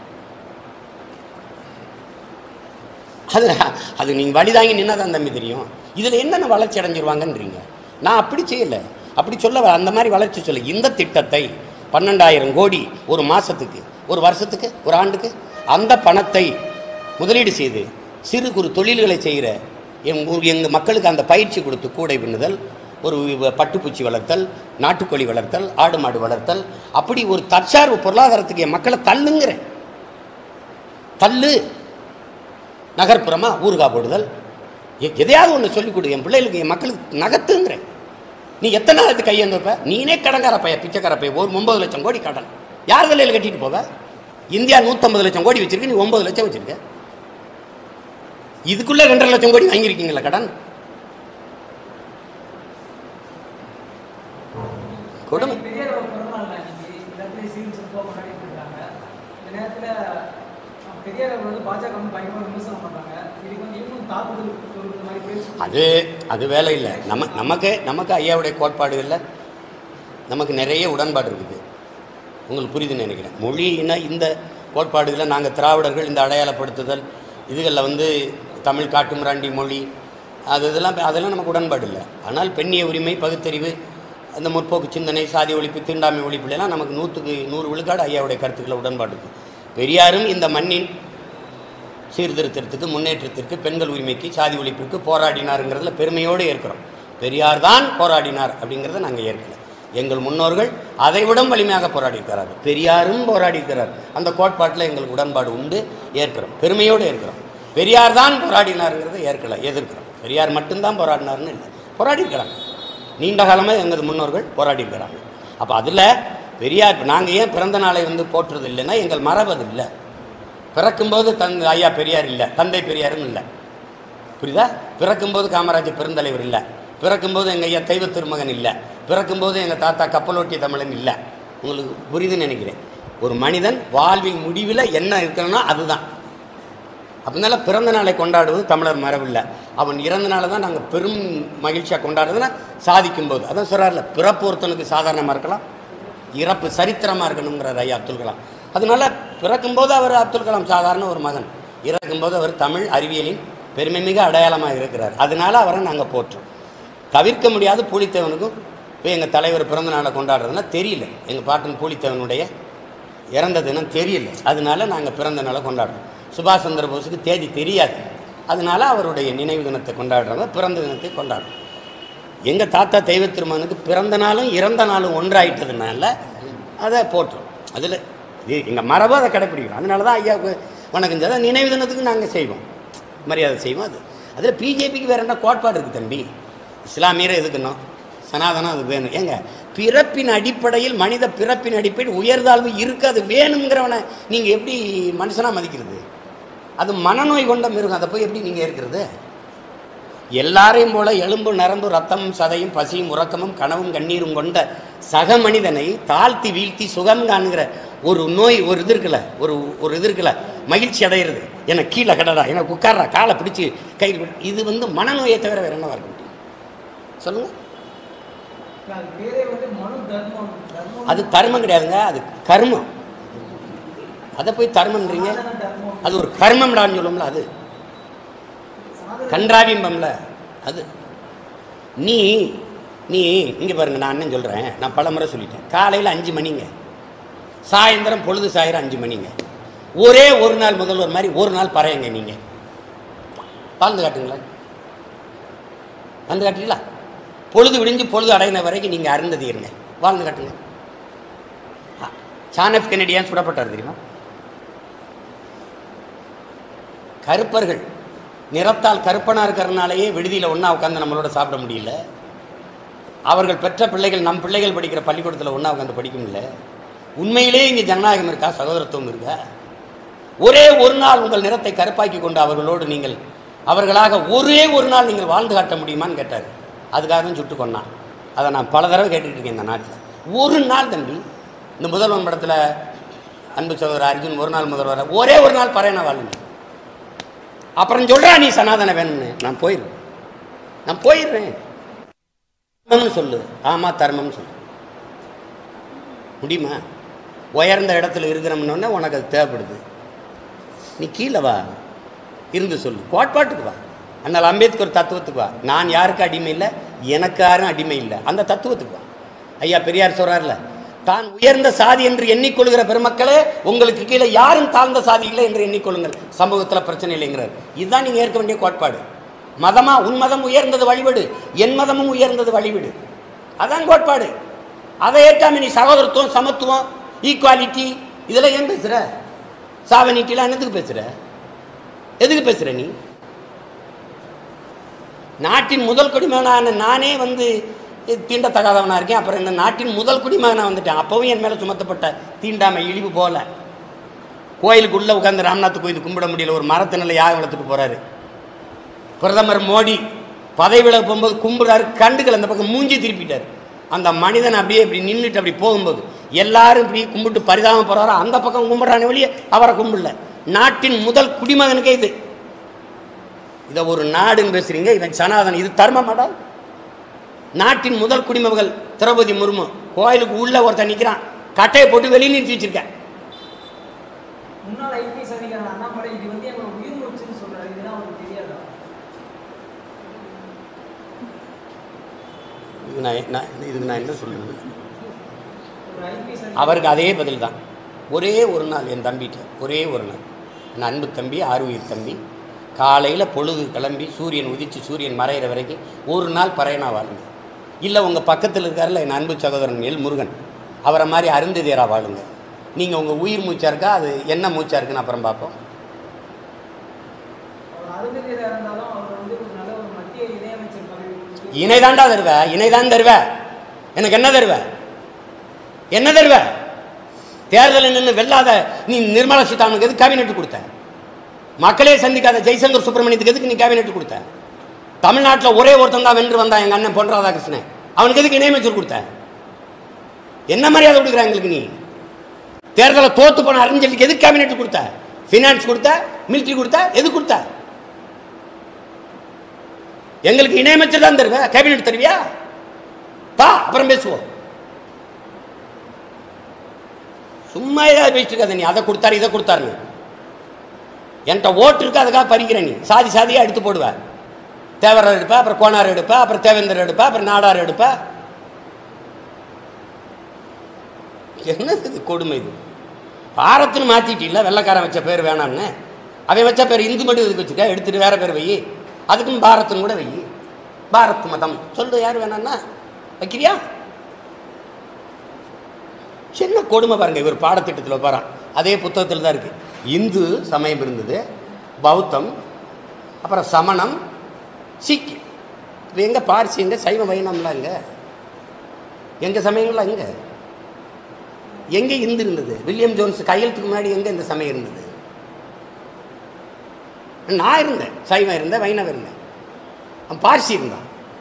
அது அது நீங்கள் வழிதாங்கி நின்னா தான் தம்பி தெரியும் இதில் என்னென்ன வளர்ச்சி அடைஞ்சிருவாங்கன்றீங்க நான் அப்படி செய்யலை அப்படி சொல்ல வ- அந்த மாதிரி வளர்ச்சி சொல்ல இந்த திட்டத்தை பன்னெண்டாயிரம் கோடி ஒரு மாதத்துக்கு ஒரு வருஷத்துக்கு ஒரு ஆண்டுக்கு அந்த பணத்தை முதலீடு செய்து சிறு குறு தொழில்களை செய்கிற எங்கள் எங்கள் மக்களுக்கு அந்த பயிற்சி கொடுத்து கூடை பின்னுதல் ஒரு வ- பட்டுப்பூச்சி வளர்த்தல் நாட்டுக்கோழி வளர்த்தல் ஆடு மாடு வளர்த்தல் அப்படி ஒரு தற்சார்பு பொருளாதாரத்துக்கு என் மக்களை தள்ளுங்கிறேன் தள்ளு நகர்ப்புறமா ஊறுகாய் போடுதல் எ- எதையாவது ஒன்று சொல்லிக் கொடு என் பிள்ளைகளுக்கு என் மக்களுக்கு நகர்த்துங்கிறேன் நீ எத்தனை நாளுக்கு கையேந்து வைப்ப நீனே கடங்கார பைய பிச்சைக்கார பைய ஒரு ஒன்பது லட்சம் கோடி கடன் யார் தலையில் கட்டிட்டு போவ இந்தியா நூற்றம்பது லட்சம் கோடி வச்சிருக்கு நீ ஒன்பது லட்சம் வச்சிருக்க இதுக்குள்ள ரெண்டரை லட்சம் கோடி வாங்கியிருக்கீங்களா கடன் கொடுமை பெரியாரோட பிறந்தநாள் அன்னைக்கு எல்லாத்துலேயும் சீன் சிறப்பாக கொண்டாடிட்டு இருக்காங்க இந்த நேரத்தில் பெரியார் அவர் வந்து பாஜக வந்து பயங்கரமாக விமர்சனம் பண்ணுறாங்க இதுக்கு வந்து இவங்களும் தாக்குதல் கொடுக்குற மாதிரி பேசி அது அது வேலை இல்லை நம்ம நமக்கு நமக்கு ஐயாவுடைய கோட்பாடுகளில் நமக்கு நிறைய உடன்பாடு இருக்குது உங்களுக்கு புரியுதுன்னு நினைக்கிறேன் மொழினா இந்த கோட்பாடுகளை நாங்கள் திராவிடர்கள் இந்த அடையாளப்படுத்துதல் இதுகளில் வந்து தமிழ் காட்டுமிராண்டி மொழி அது இதெல்லாம் அதெல்லாம் நமக்கு உடன்பாடு இல்லை ஆனால் பெண்ணிய உரிமை பகுத்தறிவு அந்த முற்போக்கு சிந்தனை சாதி ஒழிப்பு தீண்டாமை ஒழிப்புலாம் நமக்கு நூற்றுக்கு நூறு விழுக்காடு ஐயாவுடைய கருத்துக்களை உடன்பாடு இருக்குது பெரியாரும் இந்த மண்ணின் சீர்திருத்தத்திற்கு முன்னேற்றத்திற்கு பெண்கள் உரிமைக்கு சாதி ஒழிப்புக்கு போராடினாருங்கிறதுல பெருமையோடு ஏற்கிறோம் பெரியார் தான் போராடினார் அப்படிங்கிறத நாங்கள் ஏற்கல எங்கள் முன்னோர்கள் அதை விட வலிமையாக போராடியிருக்கிறார்கள் பெரியாரும் போராடியிருக்கிறார் அந்த கோட்பாட்டில் எங்களுக்கு உடன்பாடு உண்டு ஏற்கிறோம் பெருமையோடு ஏற்கிறோம் பெரியார் தான் போராடினாருங்கிறத ஏற்கல எதிர்க்கிறோம் பெரியார் மட்டும்தான் போராடினார்னு இல்லை போராடியிருக்கிறாங்க நீண்ட காலமாக எங்கள் முன்னோர்கள் போராடியிருக்கிறாங்க அப்போ அதில் பெரியார் நாங்கள் ஏன் பிறந்த நாளை வந்து போற்றுறது இல்லைன்னா எங்கள் மரபு அது இல்லை பிறக்கும்போது தன் ஐயா பெரியார் இல்லை தந்தை பெரியாரும் இல்லை புரியுதா பிறக்கும்போது காமராஜர் பெருந்தலைவர் இல்லை பிறக்கும்போது எங்கள் ஐயா தெய்வ திருமகன் இல்லை பிறக்கும்போது எங்கள் தாத்தா கப்பலோட்டிய தமிழன் இல்லை உங்களுக்கு புரியுதுன்னு நினைக்கிறேன் ஒரு மனிதன் வாழ்வின் முடிவில் என்ன இருக்கணும்னா அதுதான் அதனால பிறந்த நாளை கொண்டாடுவது தமிழர் மரபில்லை அவன் இறந்த நாளை தான் நாங்கள் பெரும் மகிழ்ச்சியாக கொண்டாடுறதுன்னா சாதிக்கும் போது அதான் சொல்கிறார்ல பிறப்பு ஒருத்தனுக்கு சாதாரணமாக இருக்கலாம் இறப்பு சரித்திரமாக இருக்கணுங்கிறார் ஐயா அப்துல் கலாம் அதனால பிறக்கும்போது அவர் அப்துல் கலாம் சாதாரண ஒரு மகன் இறக்கும்போது அவர் தமிழ் அறிவியலின் பெருமைமிகு அடையாளமாக இருக்கிறார் அதனால அவரை நாங்கள் போற்றோம் தவிர்க்க முடியாத பூலித்தேவனுக்கும் இப்போ எங்கள் தலைவர் பிறந்த நாளை கொண்டாடுறதுனா தெரியல எங்கள் பாட்டன் பூலித்தேவனுடைய இறந்த தினம் தெரியல அதனால நாங்கள் பிறந்த நாளை கொண்டாடுறோம் சுபாஷ் சந்திர போஸுக்கு தேதி தெரியாது அதனால அவருடைய நினைவு தினத்தை கொண்டாடுறவங்க பிறந்த தினத்தை கொண்டாடுறோம் எங்கள் தாத்தா தெய்வ திருமகனுக்கு பிறந்த நாளும் இறந்த நாளும் ஒன்றாயிட்டதுனால அதை போட்டுரும் அதில் இது எங்கள் மரபு அதை கடைப்பிடிக்கிறோம் அதனால தான் ஐயாவுக்கு வணக்கம் செய்த நினைவு தினத்துக்கு நாங்கள் செய்வோம் மரியாதை செய்வோம் அது அதில் பிஜேபிக்கு வேறு என்ன கோட்பாடு இருக்குது தம்பி இஸ்லாமியரை எதுக்கணும் சனாதனம் அது வேணும் ஏங்க பிறப்பின் அடிப்படையில் மனித பிறப்பின் அடிப்படையில் உயர்தாழ்வு இருக்கு அது வேணுங்கிறவனை நீங்கள் எப்படி மனுஷனாக மதிக்கிறது அது மனநோய் கொண்ட மிருகம் அதை போய் எப்படி நீங்கள் இருக்கிறது எல்லாரையும் போல எலும்பு நரம்பு ரத்தமும் சதையும் பசியும் உறக்கமும் கனவும் கண்ணீரும் கொண்ட சக மனிதனை தாழ்த்தி வீழ்த்தி சுகம் காணுங்கிற ஒரு நோய் ஒரு இது இருக்குல்ல ஒரு ஒரு இது இருக்குல்ல மகிழ்ச்சி அடையிறது எனக்கு கீழே கடடா எனக்கு உட்கார்றா காலை பிடிச்சி கை இது வந்து மனநோயை தவிர வேற என்னவா இருக்க முடியும் சொல்லுங்க அது பேரே வந்து மனு தர்மம் தர்மம் அது தர்மம் கிடையாதுங்க அது கர்மம் அதை போய் தர்மம்ன்றீங்க சனாதன தர்மம் அது ஒரு கர்மம்டான்னு சொல்லுவோம்ல அது சனாதன கன்றாவிம்பம்ல அது நீ நீ இங்கே பாருங்க நான் என்ன சொல்கிறேன் நான் பல முறை சொல்லிட்டேன் காலையில் அஞ்சு மணிங்க சாயந்தரம் பொழுது சாயிரம் அஞ்சு மணிங்க ஒரே ஒரு நாள் முதல்வர் மாதிரி ஒரு நாள் பறையங்க நீங்கள் வாழ்ந்து காட்டுங்களேன் வந்து காட்டுறீங்களா பொழுது விடிஞ்சு பொழுது அடையின வரைக்கும் நீங்கள் அருந்ததி இருங்க வாழ்ந்து காட்டுங்க சானப் கெனடியான் சுடப்பட்டார் தெரியுமா கருப்பர்கள் நிறத்தால் கருப்பனாக இருக்கிறனாலேயே விடுதியில் ஒன்றா உட்காந்து நம்மளோட சாப்பிட முடியல அவர்கள் பெற்ற பிள்ளைகள் நம் பிள்ளைகள் படிக்கிற பள்ளிக்கூடத்தில் ஒன்றா உட்காந்து படிக்க முடியல உண்மையிலேயே இங்கே ஜனநாயகம் இருக்கா சகோதரத்துவம் இருக்கா ஒரே ஒரு நாள் உங்கள் நிறத்தை கருப்பாக்கி கொண்டு அவர்களோடு நீங்கள் அவர்களாக ஒரே ஒரு நாள் நீங்கள் வாழ்ந்து காட்ட முடியுமான்னு கேட்டார் அதுக்காக தான் சுட்டு கொண்டான் அதை நான் பல தடவை கேட்டுக்கிட்டு இருக்கேன் இந்த நாட்டில் ஒரு நாள் தம்பி இந்த முதல்வன் படத்தில் அன்பு சகோதரர் அர்ஜுன் ஒரு நாள் முதல்வர் ஒரே ஒரு நாள் பறையனா வாழுங்க அப்புறம் சொல்றா நீ சனாதன வேணும்னு நான் போயிடுறேன் நான் போயிடுறேன் தர்மம்னு சொல்லு ஆமா தர்மம்னு சொல்லு முடியுமா உயர்ந்த இடத்துல இருக்கிறோம்னு உனக்கு அது தேவைப்படுது நீ கீழே வா இருந்து சொல்லு கோட்பாட்டுக்கு வா அண்ணல் அம்பேத்கர் தத்துவத்துக்கு வா நான் யாருக்கு அடிமை இல்லை எனக்கு யாரும் அடிமை இல்லை அந்த தத்துவத்துக்கு வா ஐயா பெரியார் சொல்றாருல தான் உயர்ந்த சாதி என்று எண்ணிக்கொள்கிற பெருமக்களே உங்களுக்கு கீழே யாரும் தாழ்ந்த சாதி இல்லை என்று எண்ணிக்கொள்ளுங்கள் சமூகத்தில் பிரச்சனை இல்லைங்கிறார் இதுதான் நீங்கள் ஏற்க வேண்டிய கோட்பாடு மதமா உன் மதம் உயர்ந்தது வழிவிடு என் மதமும் உயர்ந்தது வழிவிடு அதான் கோட்பாடு அதை ஏற்காம நீ சகோதரத்துவம் சமத்துவம் ஈக்குவாலிட்டி இதெல்லாம் ஏன் பேசுற சாவனிட்டிலாம் என்னத்துக்கு பேசுற எதுக்கு பேசுற நீ நாட்டின் முதல் குடிமகனான நானே வந்து தீண்டத்தகாதவனா இருக்கேன் அப்புறம் இந்த நாட்டின் முதல் குடிமகனா வந்துட்டேன் அப்பவும் என் மேலே சுமத்தப்பட்ட தீண்டாமை இழிவு போல கோயிலுக்கு உள்ள உட்காந்து ராம்நாத் கோயில் கும்பிட முடியல ஒரு மரத்தினில் யாகம் வளர்த்துட்டு போறாரு பிரதமர் மோடி பதவியில் போகும்போது கும்பிடுறாரு கண்டுக்கல அந்த பக்கம் மூஞ்சி திருப்பிட்டார் அந்த மனிதன் அப்படியே இப்படி நின்றுட்டு அப்படி போகும்போது எல்லாரும் இப்படி கும்பிட்டு பரிதாபம் போறாரு அந்த பக்கம் கும்பிடுறானே வெளியே அவரை கும்பிடல நாட்டின் முதல் குடிமகனுக்கே இது இதை ஒரு நாடுன்னு பேசுறீங்க இவன் சனாதன் இது தர்மமாடா நாட்டின் முதல் குடிமகள் திரௌபதி முர்மு கோயிலுக்கு உள்ள ஒருத்தன் நிற்கிறான் கட்டையை போட்டு வெளியே நிறுத்தி வச்சிருக்கேன் முன்னாள் ஐபிஎஸ் அதிகாரி அண்ணாமலை இது வந்து எங்க உயிர் மூச்சுன்னு சொல்றாரு இதெல்லாம் அவருக்கு தெரியாதா இதுக்கு நான் என்ன- நான் இதுக்கு நான் என்ன சொல்லுறது ஒரு ஐபிஎஸ் அவருக்கு அதே பதில் தான் ஒரே ஒரு நாள் என் தம்பிகிட்ட ஒரே ஒரு நாள் என் அன்பு தம்பி ஆறுயிர் தம்பி காலையில் பொழுது கிளம்பி சூரியன் உதிச்சு சூரியன் மறையிற வரைக்கும் ஒரு நாள் பறையனா வாழுங்க இல்லை உங்கள் பக்கத்தில் இருக்கார்ல என் அன்பு சகோதரன் எல் முருகன் அவரை மாதிரி அருந்ததியராக வாழுங்க நீங்கள் உங்கள் உயிர் மூச்சா இருக்கா அது என்ன மூச்சா இருக்குன்னு அப்புறம் பார்ப்போம் அவர் அருந்ததியராக இருந்தாலும் அவர் வந்து ஒரு நல்ல ஒரு மத்திய இணையமைச்சர் பதவி கொடுத்து இணை தாண்டா தருவ இணை தான் தருவ எனக்கு என்ன தருவ என்ன தருவ தேர்தலில் நின்று வெல்லாத நீ நிர்மலா சீதாராமனுக்கு எதுக்கு கேபினெட் கொடுத்த மக்களே சந்திக்காத ஜெய்சங்கர் சுப்பிரமணியத்துக்கு எதுக்கு நீ கேபினெட் கொடுத்த தமிழ்நாட்டில் ஒரே ஒருத்தன் தான் வென்று வந்தான் எங்கள் அண்ணன் பொன் ராதாகிருஷ்ணன் அவனுக்கு எதுக்கு இணையமைச்சர் கொடுத்த என்ன மரியாதை கொடுக்குற எங்களுக்கு நீ தேர்தலை தோத்து போன அறிஞர்களுக்கு எதுக்கு கேபினெட் கொடுத்த ஃபினான்ஸ் கொடுத்த மிலிட்ரி கொடுத்த எது கொடுத்த எங்களுக்கு இணையமைச்சர் தான் தருவ கேபினெட் தருவியா தா அப்புறம் பேசுவோம் சும்மா ஏதாவது பேசிட்டு இருக்காத நீ அதை கொடுத்தாரு இதை கொடுத்தாருன்னு என்கிட்ட ஓட்டு இருக்கு அதுக்காக பறிக்கிற நீ சாதி சாதியாக எடுத்து போடுவ தேவரர் எடுப்ப அப்புறம் கோனார் எடுப்ப அப்புறம் தேவேந்தர் எடுப்ப அப்புறம் நாடார் எடுப்ப என்னது இது கொடுமை இது பாரத்துன்னு மாற்றிட்டில்ல வெள்ளைக்காரன் வச்ச பேர் வேணாம்னு அவன் வச்ச பேர் இந்து மட்டும் இதுக்கு வச்சுக்க எடுத்துட்டு வேற பேர் வை அதுக்கும் பாரத்துன்னு கூட வை பாரத் மதம் சொல்லு யார் வேணாம்னா வைக்கிறியா சின்ன கொடுமை பாருங்க இவர் பாடத்திட்டத்தில் பாறான் அதே புத்தகத்தில் தான் இருக்கு இந்து சமயம் இருந்தது பௌத்தம் அப்புறம் சமணம் சீக்கியம் இப்போ எங்கே பார்சி எங்கே சைவ வைணம்லாம் எங்க எங்க சமயங்கள்லாம் எங்க எங்கே இந்து இருந்தது வில்லியம் ஜோன்ஸ் கையெழுத்துக்கு முன்னாடி எங்கே இந்த சமயம் இருந்தது நான் இருந்தேன் சைவம் இருந்தேன் வைணவம் இருந்தேன் அவன் பார்சி இருந்தான்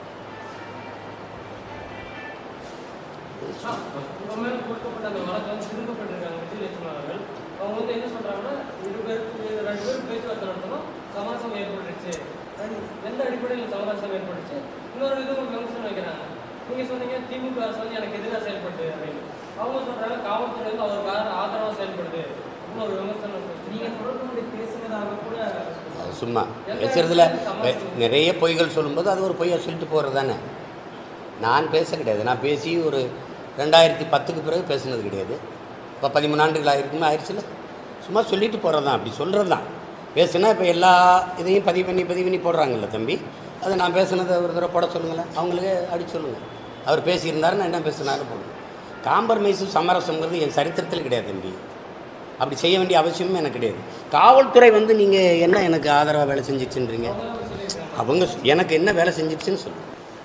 உங்க மேல கொடுக்கப்பட்ட அந்த வழக்கு வந்து திரும்பப்பட்டிருக்காங்க விஜயலட்சுமி அவர்கள் அவங்க வந்து என்ன சொல்றாங்கன்னா இரு பேருக்கு ரெண்டு பேரும் பேச்சுவார்த்தை நடத்தணும் சமரசம் ஏற்பட்டுருச்சு எந்த அடிப்படையில் சமரசம் ஏற்பட்டுச்சு இன்னொரு இது ஒரு விமர்சனம் வைக்கிறாங்க நீங்க சொன்னீங்க திமுக அரசு வந்து எனக்கு எதிராக செயல்படுது அப்படின்னு அவங்க சொல்றாங்க காவல்துறை வந்து அவருக்கு ஆதரவாக செயல்படுது அப்படின்னு ஒரு விமர்சனம் நீங்க தொடர்பு கொண்டு பேசுனதாக கூட அது சும்மா பேசுறதுல வெ- நிறைய பொய்கள் சொல்லும்போது அது ஒரு பொய்யை சொல்லிட்டு போகிறது தானே நான் பேச கிடையாது நான் பேசி ஒரு ரெண்டாயிரத்தி பத்துக்கு பிறகு பேசுனது கிடையாது இப்போ பதிமூணு ஆண்டுகள் ஆயிருக்குமே ஆயிடுச்சுல சும்மா சொல்லிட்டு போகிறது தான் அப்படி சொல்கிறது தான் பேசுனா இப்போ எல்லா இதையும் பதிவு பண்ணி பதிவு பண்ணி போடுறாங்கல்ல தம்பி அது நான் பேசுனதை ஒரு தடவை போட சொல்லுங்களேன் அவங்களுக்கு அடிச்சு சொல்லுங்கள் அவர் பேசியிருந்தாரு நான் என்ன பேசினாரு போடுங்க காம்பரமைஸும் சமரசங்கிறது என் சரித்திரத்தில் கிடையாது தம்பி அப்படி செய்ய வேண்டிய அவசியமும் எனக்கு கிடையாது காவல்துறை வந்து நீங்கள் என்ன எனக்கு ஆதரவாக வேலை செஞ்சிச்சுன்றீங்க அவங்க சொ- எனக்கு என்ன வேலை செஞ்சிச்சுன்னு சொல்லு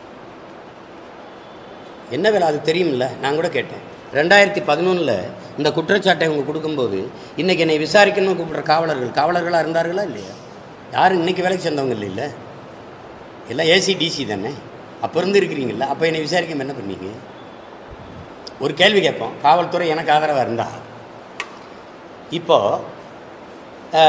என்ன வேலை அது தெரியும்ல நான் கூட கேட்டேன் ரெண்டாயிரத்தி பதினொன்றில் இந்த குற்றச்சாட்டை அவங்க கொடுக்கும்போது இன்றைக்கி என்னை விசாரிக்கணும்னு கூப்பிட்ற காவலர்கள் காவலர்களாக இருந்தார்களா இல்லையா யாரும் இன்னைக்கு வேலைக்கு சேர்ந்தவங்க இல்லைல்ல எல்லாம் ஏசி டிசி தானே அப்போ இருந்து இருக்கிறீங்களா அப்போ என்னை விசாரிக்க என்ன பண்ணீங்க ஒரு கேள்வி கேட்போம் காவல்துறை எனக்கு ஆதரவாக இருந்தா இப்போது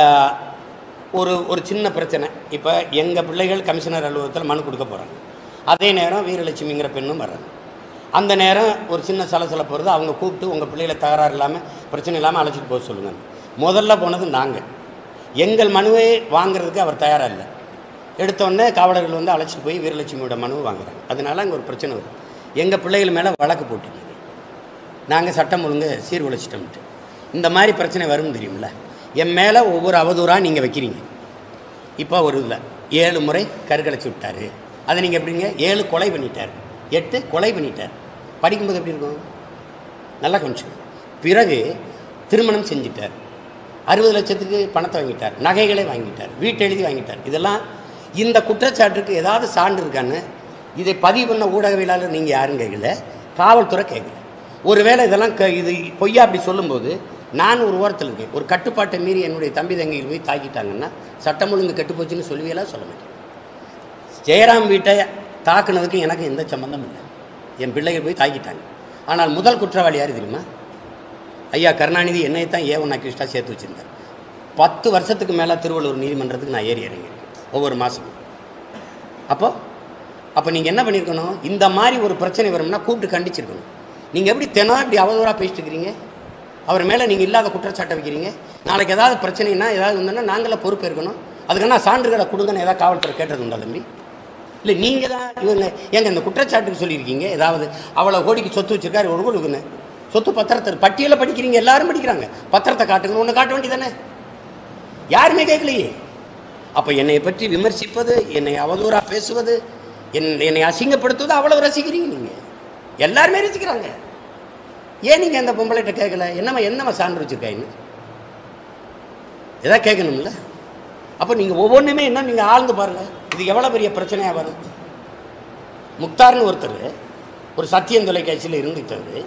ஒரு ஒரு சின்ன பிரச்சனை இப்போ எங்கள் பிள்ளைகள் கமிஷனர் அலுவலகத்தில் மனு கொடுக்க போகிறாங்க அதே நேரம் வீரலட்சுமிங்கிற பெண்ணும் வர்றாங்க அந்த நேரம் ஒரு சின்ன சலசலப்பு வருது அவங்க கூப்பிட்டு உங்கள் பிள்ளைகளை தகராறு இல்லாமல் பிரச்சனை இல்லாமல் அழைச்சிட்டு போக சொல்லுங்கள் முதல்ல போனது நாங்கள் எங்கள் மனுவை வாங்குறதுக்கு அவர் தயாராக இல்லை எடுத்தோடனே காவலர்கள் வந்து அழைச்சிட்டு போய் வீரலட்சுமியோட மனுவை வாங்குறாங்க அதனால அங்கே ஒரு பிரச்சனை வரும் எங்கள் பிள்ளைகள் மேலே வழக்கு போட்டுக்கீங்க நாங்கள் சட்டம் ஒழுங்கு சீர்குலைச்சிட்டோம்ட்டு இந்த மாதிரி பிரச்சனை வரும் தெரியுமில்ல என் மேலே ஒவ்வொரு அவதூறாக நீங்கள் வைக்கிறீங்க இப்போ ஒரு இதில் ஏழு முறை கருக்கலைச்சி விட்டாரு அதை நீங்கள் எப்படிங்க ஏழு கொலை பண்ணிட்டார் எட்டு கொலை பண்ணிட்டார் படிக்கும்போது எப்படி இருக்கும் நல்லா கொஞ்சம் பிறகு திருமணம் செஞ்சிட்டார் அறுபது லட்சத்துக்கு பணத்தை வாங்கிட்டார் நகைகளை வாங்கிட்டார் வீட்டு எழுதி வாங்கிட்டார் இதெல்லாம் இந்த குற்றச்சாட்டுக்கு ஏதாவது சான்று இருக்கான்னு இதை பதிவு பண்ண ஊடகவியலாளர் நீங்கள் யாரும் கேட்கல காவல்துறை கேட்கல ஒருவேளை இதெல்லாம் க இது பொய்யா அப்படி சொல்லும்போது நான் ஒரு ஓரத்தில் இருக்கேன் ஒரு கட்டுப்பாட்டை மீறி என்னுடைய தம்பி தங்கைகள் போய் தாக்கிட்டாங்கன்னா சட்டம் ஒழுங்கு கெட்டுப்போச்சுன்னு சொல்லுவியெல்லாம் சொல்ல மாட்டேன் ஜெயராம் வீட்டை தாக்குனதுக்கு எனக்கு எந்த சம்மந்தம் இல்லை என் பிள்ளைகள் போய் தாக்கிட்டாங்க ஆனால் முதல் குற்றவாளி யார் தெரியுமா ஐயா கருணாநிதி என்னை தான் ஏ ஒன் அக்யூஸ்டாக சேர்த்து வச்சுருந்தார் பத்து வருஷத்துக்கு மேலே திருவள்ளூர் நீதிமன்றத்துக்கு நான் ஏறி இறங்கியிருக்கேன் ஒவ்வொரு மாதமும் அப்போ அப்போ நீங்கள் என்ன பண்ணியிருக்கணும் இந்த மாதிரி ஒரு பிரச்சனை வரும்னா கூப்பிட்டு கண்டிச்சிருக்கணும் நீங்கள் எப்படி தினம் இப்படி அவதூறாக பேசிட்டு இருக்கிறீங்க அவர் மேலே நீங்கள் இல்லாத குற்றச்சாட்டை வைக்கிறீங்க நாளைக்கு ஏதாவது பிரச்சனைனா ஏதாவது இருந்ததுன்னா நாங்களே பொறுப்பு இருக்கணும் அதுக்கு நான் சான்றுகளை கொடுங்கன்னு ஏதாவது காவல்துறை கேட்டது உண்டா தம்பி இல்லை நீங்கள் தான் இவங்க ஏங்க இந்த குற்றச்சாட்டுக்கு சொல்லியிருக்கீங்க ஏதாவது அவ்வளோ கோடிக்கு சொத்து வச்சிருக்காரு ஒரு கொடுக்குன்னு சொத்து பத்திரத்தை பட்டியலில் படிக்கிறீங்க எல்லாரும் படிக்கிறாங்க பத்திரத்தை காட்டுங்க ஒன்று காட்ட வேண்டியதானே யாருமே கேட்கலையே அப்போ என்னை பற்றி விமர்சிப்பது என்னை அவதூறாக பேசுவது என் என்னை அசிங்கப்படுத்துவது அவ்வளவு ரசிக்கிறீங்க நீங்கள் எல்லாருமே ரசிக்கிறாங்க ஏன் நீங்கள் அந்த பொம்பளைகிட்ட கேட்கல என்னம்மா என்னம்மா சான்று வச்சுருக்காயின்னு எதாவது கேட்கணும்ல அப்போ நீங்கள் ஒவ்வொன்றுமே என்ன நீங்கள் ஆழ்ந்து பாருங்கள் இது எவ்வளோ பெரிய பிரச்சனையாக வரும் முக்தார்னு ஒருத்தர் ஒரு சத்தியம் தொலைக்காட்சியில் இருந்துட்டவர்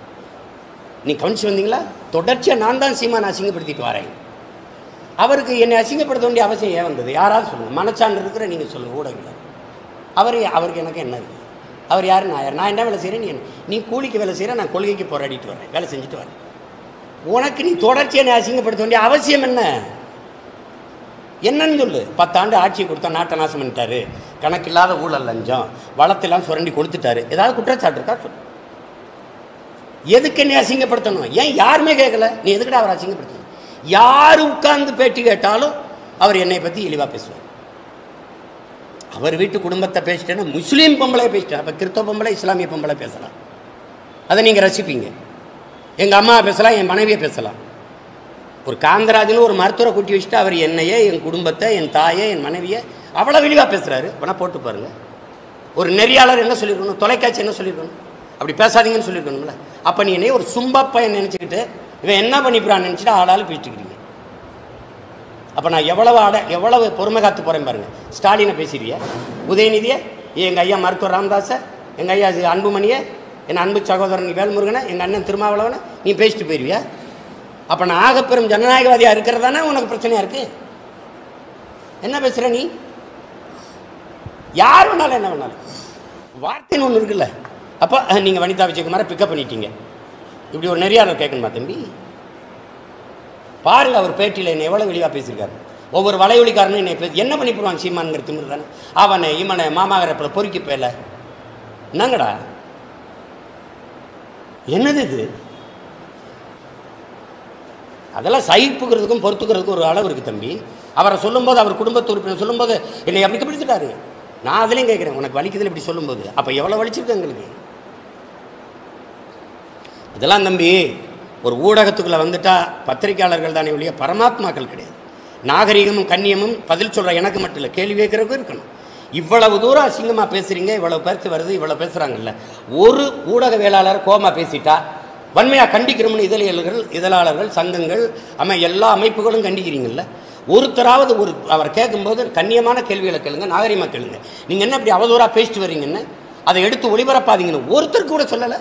நீ கவனிச்சு வந்தீங்களா தொடர்ச்சியாக நான் தான் சீமானை அசிங்கப்படுத்திட்டு வரேன் அவருக்கு என்னை அசிங்கப்படுத்த வேண்டிய அவசியம் ஏன் வந்தது யாராவது சொல்லுங்கள் மனச்சான்று இருக்கிற நீங்கள் சொல்லுங்கள் ஊடகத்தில் அவர் அவருக்கு எனக்கு என்ன இருக்குது அவர் யார் நான் யார் நான் என்ன வேலை செய்கிறேன் நீ என்ன நீ கூலிக்கு வேலை செய்கிற நான் கொள்கைக்கு போராடிட்டு வரேன் வேலை செஞ்சுட்டு வரேன் உனக்கு நீ தொடர்ச்சியாக என்னை அசிங்கப்படுத்த வேண்டிய அவசியம் என்ன என்னன்னு சொல்லு பத்தாண்டு ஆட்சி கொடுத்தா நாட்டை நாசம் பண்ணிட்டாரு கணக்கில்லாத ஊழல் லஞ்சம் வளத்தெல்லாம் சுரண்டி கொடுத்துட்டாரு ஏதாவது குற்றச்சாட்டு இருக்கா சொல்லு எதுக்கு நீ அசிங்கப்படுத்தணும் ஏன் யாருமே கேட்கல நீ எதுக்குடா அவர் அசிங்கப்படுத்தணும் யார் உட்கார்ந்து பேட்டி கேட்டாலும் அவர் என்னை பற்றி இழிவாக பேசுவார் அவர் வீட்டு குடும்பத்தை பேசிட்டேன்னா முஸ்லீம் பொம்பளை பேசிட்டார் அப்போ கிறிஸ்தவ பொம்பளை இஸ்லாமிய பொம்பளை பேசலாம் அதை நீங்கள் ரசிப்பீங்க எங்கள் அம்மா பேசலாம் என் மனைவியை பேசலாம் ஒரு காந்தராஜ்னு ஒரு மருத்துவரை கூட்டி வச்சுட்டு அவர் என்னையே என் குடும்பத்தை என் தாயை என் மனைவியை அவ்வளோ விழிவாக பேசுகிறாரு வேணா போட்டு பாருங்க ஒரு நெறியாளர் என்ன சொல்லியிருக்கணும் தொலைக்காட்சி என்ன சொல்லியிருக்கணும் அப்படி பேசாதீங்கன்னு சொல்லியிருக்கணும்ல அப்போ நீ என்னைய ஒரு சும்பப்பையன் நினச்சிக்கிட்டு இவன் என்ன பண்ணிப்புறான்னு நினச்சிட்டு ஆளாள் பேசிட்டுக்கிறீங்க அப்போ நான் எவ்வளவு அட எவ்வளவு பொறுமை காத்து போகிறேன் பாருங்க ஸ்டாலினை பேசிடுவியா உதயநிதியை எங்கள் ஐயா மருத்துவர் ராமதாஸை எங்கள் ஐயா இது அன்புமணியை என் அன்பு சகோதரன் வேல்முருகனை எங்கள் அண்ணன் திருமாவளவனை நீ பேசிட்டு போயிடுவியா அப்போ நான் ஆகப்பெரும் ஜனநாயகவாதியாக இருக்கிறதானே உனக்கு பிரச்சனையாக இருக்குது என்ன பேசுகிற நீ யார் வேணாலும் என்ன வேணாலும் வார்த்தைன்னு ஒன்று இருக்குல்ல அப்போ நீங்கள் வனிதா விஜயகுமாரை பிக்கப் பண்ணிட்டீங்க இப்படி ஒரு நெறியாளர் கேட்கணுமா தம்பி பாருங்க அவர் பேட்டியில் என்னை எவ்வளோ வெளியாக பேசியிருக்காரு ஒவ்வொரு வலையொலிக்காரனும் என்னை பேசி என்ன பண்ணி போடுவான் சீமான்ங்கிற திமிர் தானே அவனை இவனை மாமாகரப்பில் பொறுக்கி பேல என்னங்கடா என்னது இது அதெல்லாம் சகிப்புக்கிறதுக்கும் பொறுத்துக்கிறதுக்கும் ஒரு அளவு இருக்குது தம்பி அவரை சொல்லும்போது அவர் குடும்பத்து உறுப்பினர் சொல்லும்போது என்னை அப்படி பிடிச்சிட்டாரு நான் அதுலேயும் கேட்குறேன் உனக்கு வலிக்குதுன்னு இப்படி சொல்லும்போது அப்போ எவ்வளோ வலிச்சிருக்கு எங்களுக்கு இதெல்லாம் தம்பி ஒரு ஊடகத்துக்குள்ளே வந்துட்டா பத்திரிக்கையாளர்கள் தானே ஒழிய பரமாத்மாக்கள் கிடையாது நாகரிகமும் கண்ணியமும் பதில் சொல்கிற எனக்கு மட்டும் இல்லை கேள்வி கேட்குறதுக்கும் இருக்கணும் இவ்வளவு தூரம் அசிங்கமாக பேசுகிறீங்க இவ்வளவு பேர்த்து வருது இவ்வளோ பேசுகிறாங்கல்ல ஒரு ஊடகவியலாளர் கோமா பேசிட்டா வன்மையாக கண்டிக்கிறோம்னு இதழியல்கள் இதழாளர்கள் சங்கங்கள் அமை எல்லா அமைப்புகளும் கண்டிக்கிறீங்கல்ல ஒருத்தராவது ஒரு அவர் கேட்கும்போது கண்ணியமான கேள்விகளை கேளுங்க நாகரிகமாக கேளுங்க நீங்கள் என்ன இப்படி அவதூறாக பேசிட்டு வர்றீங்கன்னு அதை எடுத்து ஒளிபரப்பாதீங்கன்னு ஒருத்தர் கூட சொல்லலை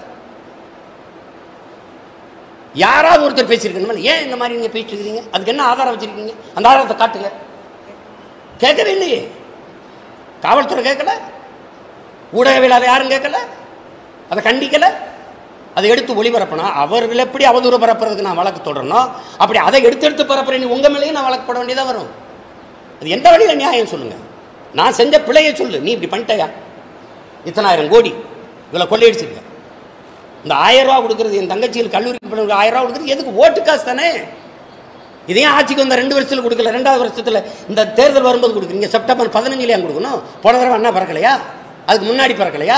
யாராவது ஒருத்தர் பேசியிருக்கணும் ஏன் இந்த மாதிரி நீங்கள் பேசிட்டு இருக்கிறீங்க அதுக்கு என்ன ஆதாரம் வச்சிருக்கீங்க அந்த ஆதாரத்தை காட்டுங்க கேட்கவே இல்லையே காவல்துறை கேட்கல ஊடகவியலாளர் யாரும் கேட்கல அதை கண்டிக்கல அதை எடுத்து ஒளிபரப்பினா அவர்கள் எப்படி அவதூறு பரப்புறதுக்கு நான் வழக்கு தொடரணும் அப்படி அதை எடுத்து எடுத்து பரப்புறேன் நீ உங்கள் மேலேயும் நான் வழக்கு போட வேண்டியதாக வரும் அது எந்த வழியில் நியாயம் சொல்லுங்க நான் செஞ்ச பிழையை சொல்லு நீ இப்படி பண்ணிட்டயா இத்தனாயிரம் கோடி இவ்வளோ கொள்ளையடிச்சிருக்க இந்த ஆயிரம் ரூபா கொடுக்குறது என் தங்கச்சிகள் கல்லூரிக்கு பிள்ளைங்களுக்கு ஆயிரம் ரூபா கொடுக்குறது எதுக்கு ஓட்டு காசு தானே இதையும் ஆட்சிக்கு வந்த ரெண்டு வருஷத்தில் கொடுக்கல ரெண்டாவது வருஷத்தில் இந்த தேர்தல் வரும்போது கொடுக்குறீங்க செப்டம்பர் பதினஞ்சுல ஏன் கொடுக்கணும் போன தடவை அண்ணா பறக்கலையா அதுக்கு முன்னாடி பறக்கலையா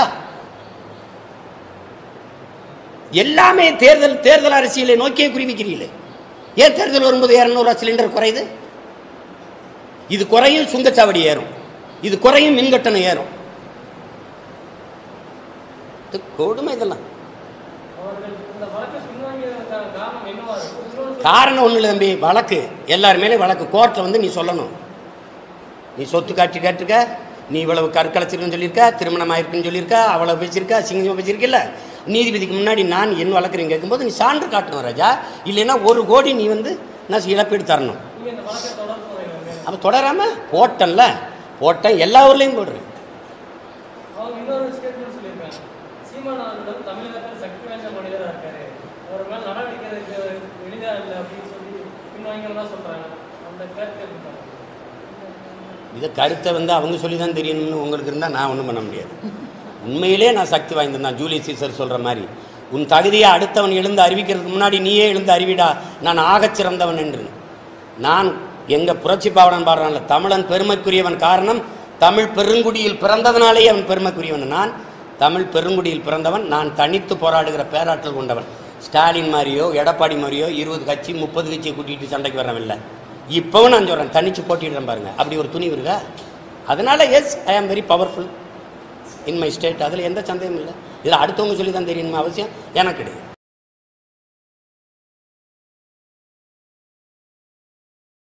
எல்லாமே தேர்தல் தேர்தல் அரசியலை நோக்கியே குறிவிக்கிறீங்களே ஏன் தேர்தல் வரும்போது இரநூறுவா சிலிண்டர் குறையுது இது குறையும் சுங்கச்சாவடி ஏறும் இது குறையும் மின்கட்டணம் ஏறும் இது கொடுமை இதெல்லாம் அவர்கள் இந்த வழக்கை பின்வாங்கியதற்கான காரணம் என்னவா இருக்கும் இன்னொரு காரணம் ஒன்றும் இல்லை தம்பி வழக்கு எல்லார் மேலே வழக்கு கோர்ட்டில் வந்து நீ சொல்லணும் நீ சொத்து காட்சி கேட்டிருக்க நீ இவ்வளவு கற்கலைச்சிருக்குன்னு சொல்லியிருக்க திருமணம் ஆயிருக்குன்னு சொல்லியிருக்க அவ்வளோ பேசியிருக்க சிங்கமாக பேசியிருக்கல நீதிபதிக்கு முன்னாடி நான் என் வழக்குறேன் கேட்கும்போது நீ சான்று காட்டணும் ராஜா இல்லைன்னா ஒரு கோடி நீ வந்து நான் இழப்பீடு தரணும் நீங்க இந்த வழக்கை தொடர்பு வைங்க அப்போ தொடராமல் போட்டேன்ல போட்டேன் எல்லா ஊர்லேயும் போடுறேன் அவங்க இன்னொரு ஸ்டேட்மெண்ட் சொல்லியிருக்காங்க சீமான் அவர்களும் தமிழகத்தில் சக்தி வாய்ந்த மனிதராக இருக்காரு அவர் மேல் நடவடிக்கை எடுக்க எளிதா இல்லை அப்படின்னு சொல்லி பின்வாங்கலாம் சொல்றாங்க அந்த கருத்து எப்படி பாருங்க? இதை கருத்தை வந்து அவங்க சொல்லி தான் தெரியணும்னு உங்களுக்கு இருந்தால் நான் ஒன்றும் பண்ண முடியாது உண்மையிலே நான் சக்தி வாய்ந்தேன் தான் ஜூலியஸ் சீசர் சொல்கிற மாதிரி உன் தகுதியை அடுத்தவன் எழுந்து அறிவிக்கிறதுக்கு முன்னாடி நீயே எழுந்து அறிவிடா நான் ஆகச் சிறந்தவன் என்று நான் எங்கள் புரட்சி பாவனன் பாடுறான்ல தமிழன் பெருமைக்குரியவன் காரணம் தமிழ் பெருங்குடியில் பிறந்ததனாலேயே அவன் பெருமைக்குரியவன் நான் தமிழ் பெருங்குடியில் பிறந்தவன் நான் தனித்து போராடுகிற பேராற்றல் கொண்டவன் ஸ்டாலின் மாதிரியோ எடப்பாடி மாதிரியோ இருபது கட்சி முப்பது கட்சியை கூட்டிகிட்டு சண்டைக்கு வரவில்லை இப்போவும் நான் சொல்கிறேன் தனிச்சு போட்டிடுறேன் பாருங்க அப்படி ஒரு துணிவு இருக்கா அதனால yes I am very powerful in my state அதில் எந்த சந்தேகமும் இல்லை இதில் அடுத்தவங்க சொல்லி தான் தெரியணுமா அவசியம் எனக்கு கிடையாது